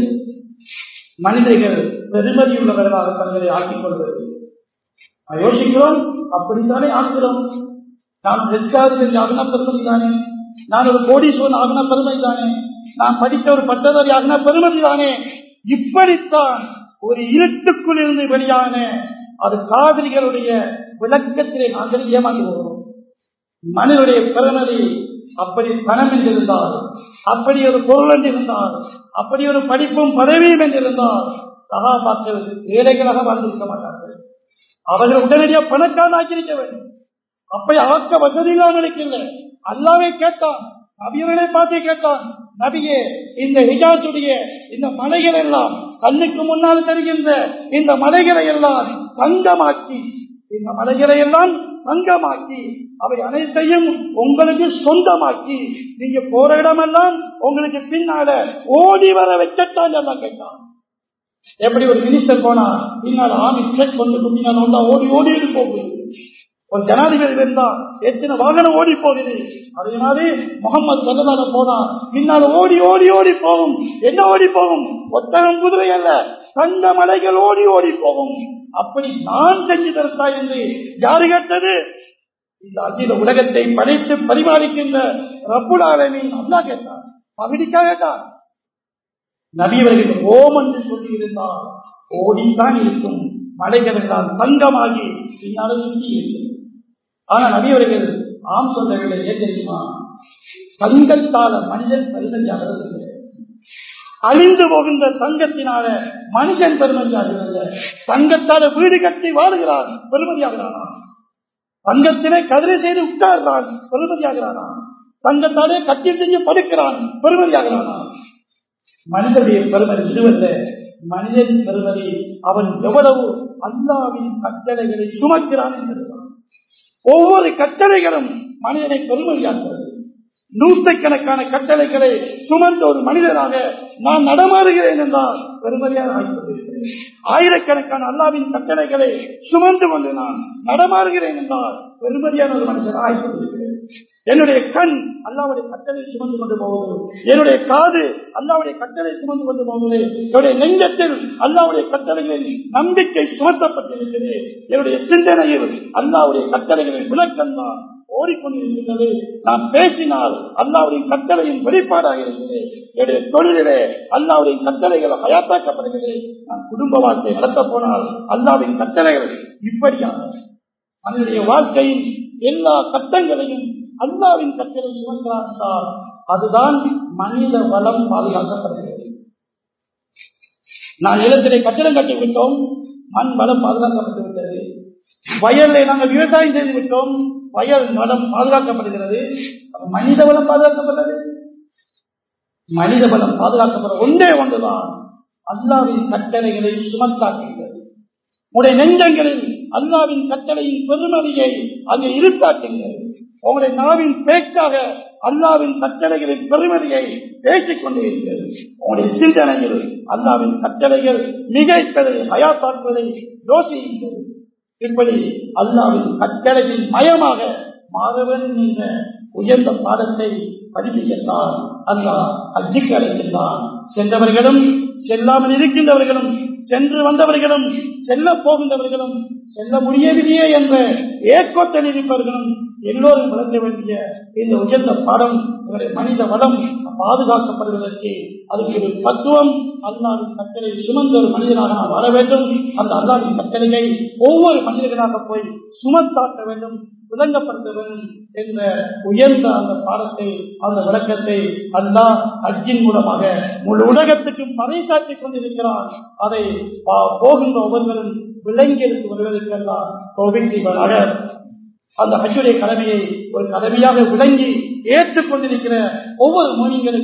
மனிதர்கள் பெருமதி உள்ளவர்களாக தங்களை ஆக்கிக் கொள்வது நான் யோசிக்கிறோம் அப்படித்தானே ஆக்குகிறோம் நான் ரெஸ்டாரண்ட் ஆகின பெருமதி தானே நான் ஒரு கோடீஸ்வரன் ஆகின பெருமை தானே நான் படித்த ஒரு பட்டதாரி ஆகின பெருமதி தானே இப்படித்தான் ஒரு இருட்டுக்குள் இருந்து வெளியான அது காவிரிகளுடைய விளக்கத்திலே நாங்கள் ஏமாந்து வருவோம் மனிதனுடைய பெருமதி அப்படி பணம் என்றிருந்தால் அப்படி ஒரு பொருள் என்றிருந்தால் அப்படி ஒரு படிப்பும் பதவியும் என்றிருந்தால் சகாபாக்கள் ஏழைகளாக வாழ்ந்திருக்க மாட்டார்கள் அவர்கள் உடனடியாக பணக்காரன் ஆக்கியிருக்க வேண்டும் அப்படி ஆக்க வசதி இல்லாமல் இருக்கின்ற அல்லாவே கேட்டான் நபியவர்களை பார்த்து கேட்டான் நபியே இந்த ஹிஜாசுடைய இந்த மலைகள் எல்லாம் கண்ணுக்கு முன்னால் தெரிகின்ற இந்த மலைகளை எல்லாம் தங்கமாக்கி இந்த மலைகளை எல்லாம் தங்கமாக்கி அவை அனைத்தையும் உங்களுக்கு சொந்தமாக்கி நீங்க போற இடமெல்லாம் உங்களுக்கு பின்னால ஓடி வர வச்சத்தான் எல்லாம் கேட்டான் எப்படி ஒரு மினிஸ்டர் போனா பின்னால் ஆமி செக் கொண்டு பின்னால் வந்தா ஓடி ஓடி போகுது ஒரு ஜனாதிபதி இருந்தா எத்தனை வாகனம் ஓடி போகுது அதே மாதிரி முகமது சல்லதால போனா பின்னால் ஓடி ஓடி ஓடி போகும் என்ன ஓடி போகும் ஒத்தகம் குதிரை அல்ல தங்க மலைகள் ஓடி ஓடி போகும் அப்படி நான் செஞ்சு தரத்தா என்று யாரு கேட்டது இந்த அகில உலகத்தை படைத்து பரிமாறிக்கின்ற ரப்புலாலமின் அல்லா கேட்டார் அமெரிக்கா கேட்டார் நபியவர்கள் ஓம் என்று சொல்லி இருந்தால் ஓடித்தான் இருக்கும் மலைகள் எல்லாம் தங்கமாகி பின்னால சுற்றி இருக்கும் ஆனா நபியவர்கள் ஆம் சொல்லவில்லை ஏன் தெரியுமா தங்கத்தால மனிதன் பெருமதியாகிறது அழிந்து போகின்ற தங்கத்தினால மனுஷன் பெருமதியாகிறது தங்கத்தால வீடு கட்டி வாழுகிறான் பெருமதியாகிறானா தங்கத்திலே கதிரை செய்து உட்கார்றான் பெருமதியாகிறானா தங்கத்தாலே கட்டி செஞ்சு படுக்கிறான் பெருமதியாகிறானா மனிதனுடைய பெருமதி இதுவல்ல மனிதன் பெருமதி அவன் எவ்வளவு அல்லாவின் கட்டளைகளை சுமக்கிறான் என்பதுதான் ஒவ்வொரு கட்டளைகளும் மனிதனை பெருமதியாகிறது நூற்றுக்கணக்கான கட்டளைகளை சுமந்த ஒரு மனிதனாக நான் நடமாறுகிறேன் என்றால் பெருமதியாக ஆகிக்கொண்டிருக்கிறேன் ஆயிரக்கணக்கான அல்லாவின் கட்டளைகளை சுமந்து கொண்டு நான் நடமாறுகிறேன் என்றால் பெருமதியான ஒரு மனிதனாக ஆகிக்கொண்டிருக்கிறேன் என்னுடைய கண் அல்லாவுடைய கட்டளை சுமந்து கொண்டு போவது என்னுடைய காது அல்லாவுடைய கட்டளை சுமந்து கொண்டு போவது என்னுடைய நெஞ்சத்தில் அல்லாவுடைய கட்டளைகளில் நம்பிக்கை சுமத்தப்பட்டிருக்கிறது என்னுடைய சிந்தனையில் அல்லாவுடைய கட்டளைகளின் விளக்கம் தான் ஓடிக்கொண்டிருக்கின்றது நாம் பேசினால் அல்லாவுடைய கட்டளையின் வெளிப்பாடாக இருக்கிறது என்னுடைய தொழிலிலே அல்லாவுடைய கட்டளைகள் அயாத்தாக்கப்படுகிறது நான் குடும்ப வாழ்க்கை நடத்த போனால் அல்லாவின் கட்டளைகள் இப்படியாக அதனுடைய வாழ்க்கையின் எல்லா கட்டங்களையும் அல்லாவின் கட்டளை சுமக்கிறார் என்றால் அதுதான் மனித வளம் பாதுகாக்கப்படுகிறது நான் நிலத்திலே கட்டிடம் கட்டி விட்டோம் மண் வளம் பாதுகாக்கப்பட்டு விட்டது வயலை நாங்கள் விவசாயம் செய்து விட்டோம் வயல் வளம் பாதுகாக்கப்படுகிறது மனித வளம் பாதுகாக்கப்பட்டது மனித வளம் பாதுகாக்கப்பட ஒன்றே ஒன்றுதான் அல்லாவின் கட்டளைகளை சுமத்தாக்குகிறது உடைய நெஞ்சங்களில் அல்லாவின் கட்டளையின் பெருமதியை அங்கே இருத்தாக்குங்கள் உங்களுடைய நாவின் பேச்சாக அல்லாவின் கட்டளைகளின் பெருமதியை பேசிக் கொண்டிருக்கிறது உங்களுடைய சிந்தனையில் அல்லாவின் கட்டளைகள் மிகைப்பதை ஹயாத்தாக்குவதை யோசியுங்கள் இப்படி அல்லாவின் கட்டளையின் மயமாக மாறவன் என்ற உயர்ந்த பாடத்தை பதிவிக்கின்றான் அல்லாஹ் அஜிக்கு அழைக்கின்றான் சென்றவர்களும் செல்லாமல் இருக்கின்றவர்களும் சென்று வந்தவர்களும் செல்ல போகின்றவர்களும் செல்ல முடியவில்லையே என்ற ஏக்கத்தில் இருப்பவர்களும் எல்லோரும் விளக்க வேண்டிய இந்த உயர்ந்த பாடம் இவருடைய மனித வளம் பாதுகாக்கப்படுவதற்கு அதுக்கு ஒரு தத்துவம் அல்லாவின் கட்டளை சுமந்த ஒரு மனிதனாக நாம் வர வேண்டும் அந்த அல்லாவின் கட்டளையை ஒவ்வொரு மனிதர்களாக போய் சுமத்தாக்க வேண்டும் விளங்கப்படுத்த வேண்டும் என்ற உயர்ந்த அந்த பாடத்தை அந்த விளக்கத்தை அல்லா அஜின் மூலமாக முழு உலகத்துக்கும் பறைசாற்றிக் கொண்டிருக்கிறார் அதை போகின்ற ஒவ்வொருவரும் விளங்கி எடுத்து வருவதற்கெல்லாம் கோவில் செய்வதாக அந்த ஹஜ்ஜுடைய கடமையை ஒரு கடமையாக விளங்கி ஏற்றுக்கொண்டிருக்கிற ஒவ்வொரு மொழிகளுக்கும்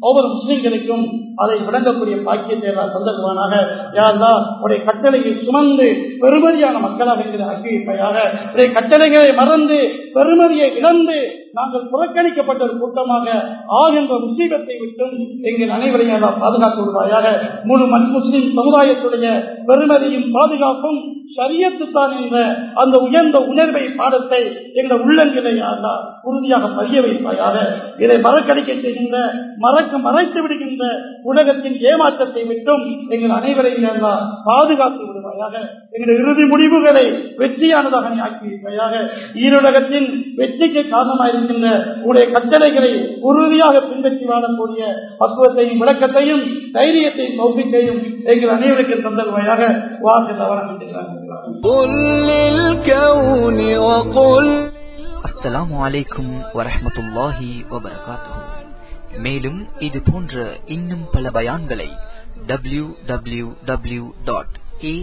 ஒவ்வொரு முஸ்லிம்களுக்கும் அதை விளங்கக்கூடிய பாக்கியத்தை எல்லாம் சந்தர்ப்பமானாக யாருந்தா உடைய கட்டளையை சுமந்து பெருமதியான மக்களாக எங்களை ஆக்கி வைப்பையாக உடைய கட்டளைகளை மறந்து பெருமதியை இழந்து நாங்கள் புறக்கணிக்கப்பட்ட ஒரு கூட்டமாக ஆகின்ற முசீபத்தை விட்டும் எங்கள் அனைவரையும் எல்லாம் பாதுகாத்து விடுவாயாக முழு மண் முஸ்லிம் சமுதாயத்துடைய பெருமதியும் பாதுகாப்பும் சரியத்துத்தான் என்ற அந்த உயர்ந்த உணர்வை பாடத்தை எங்கள் உள்ளங்களை யாரா உறுதியாக பதிய வைப்பாயாக இதை மறக்கடிக்க செய்கின்ற மறக்க மறைத்து விடுகின்ற உலகத்தின் ஏமாற்றத்தை விட்டும் எங்கள் அனைவரையும் யாரா பாதுகாத்து விடுவாயாக எங்கள் இறுதி முடிவுகளை வெற்றியானதாக நீ ஆக்கி வைப்பாயாக ஈருலகத்தின் வெற்றிக்கு காரணமாயிருக்கின்ற உடைய கட்டளைகளை உறுதியாக பின்பற்றி வாழக்கூடிய பக்குவத்தையும் விளக்கத்தையும் தைரியத்தையும் நோக்கிக்கையும் எங்கள் அனைவருக்கு தந்தருவாயாக வாக்கு தவறாக قل للكون وقل அஸ்ஸலாமு அலைக்கும் வரஹ்மத்துல்லாஹி வபரகாத்துஹு மேலும் இது போன்ற இன்னும் பல பயான்களை W W W dot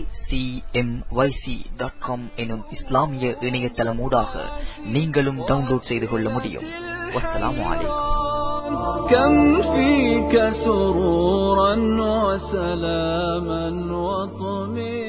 dot com எனும் இஸ்லாமிய இணையதளமூடாக நீங்களும் டவுன்லோட் செய்து கொள்ள முடியும் வஸ்ஸலாமு அலைக்கும் كم فيك سرورا وسلاما وطمئنا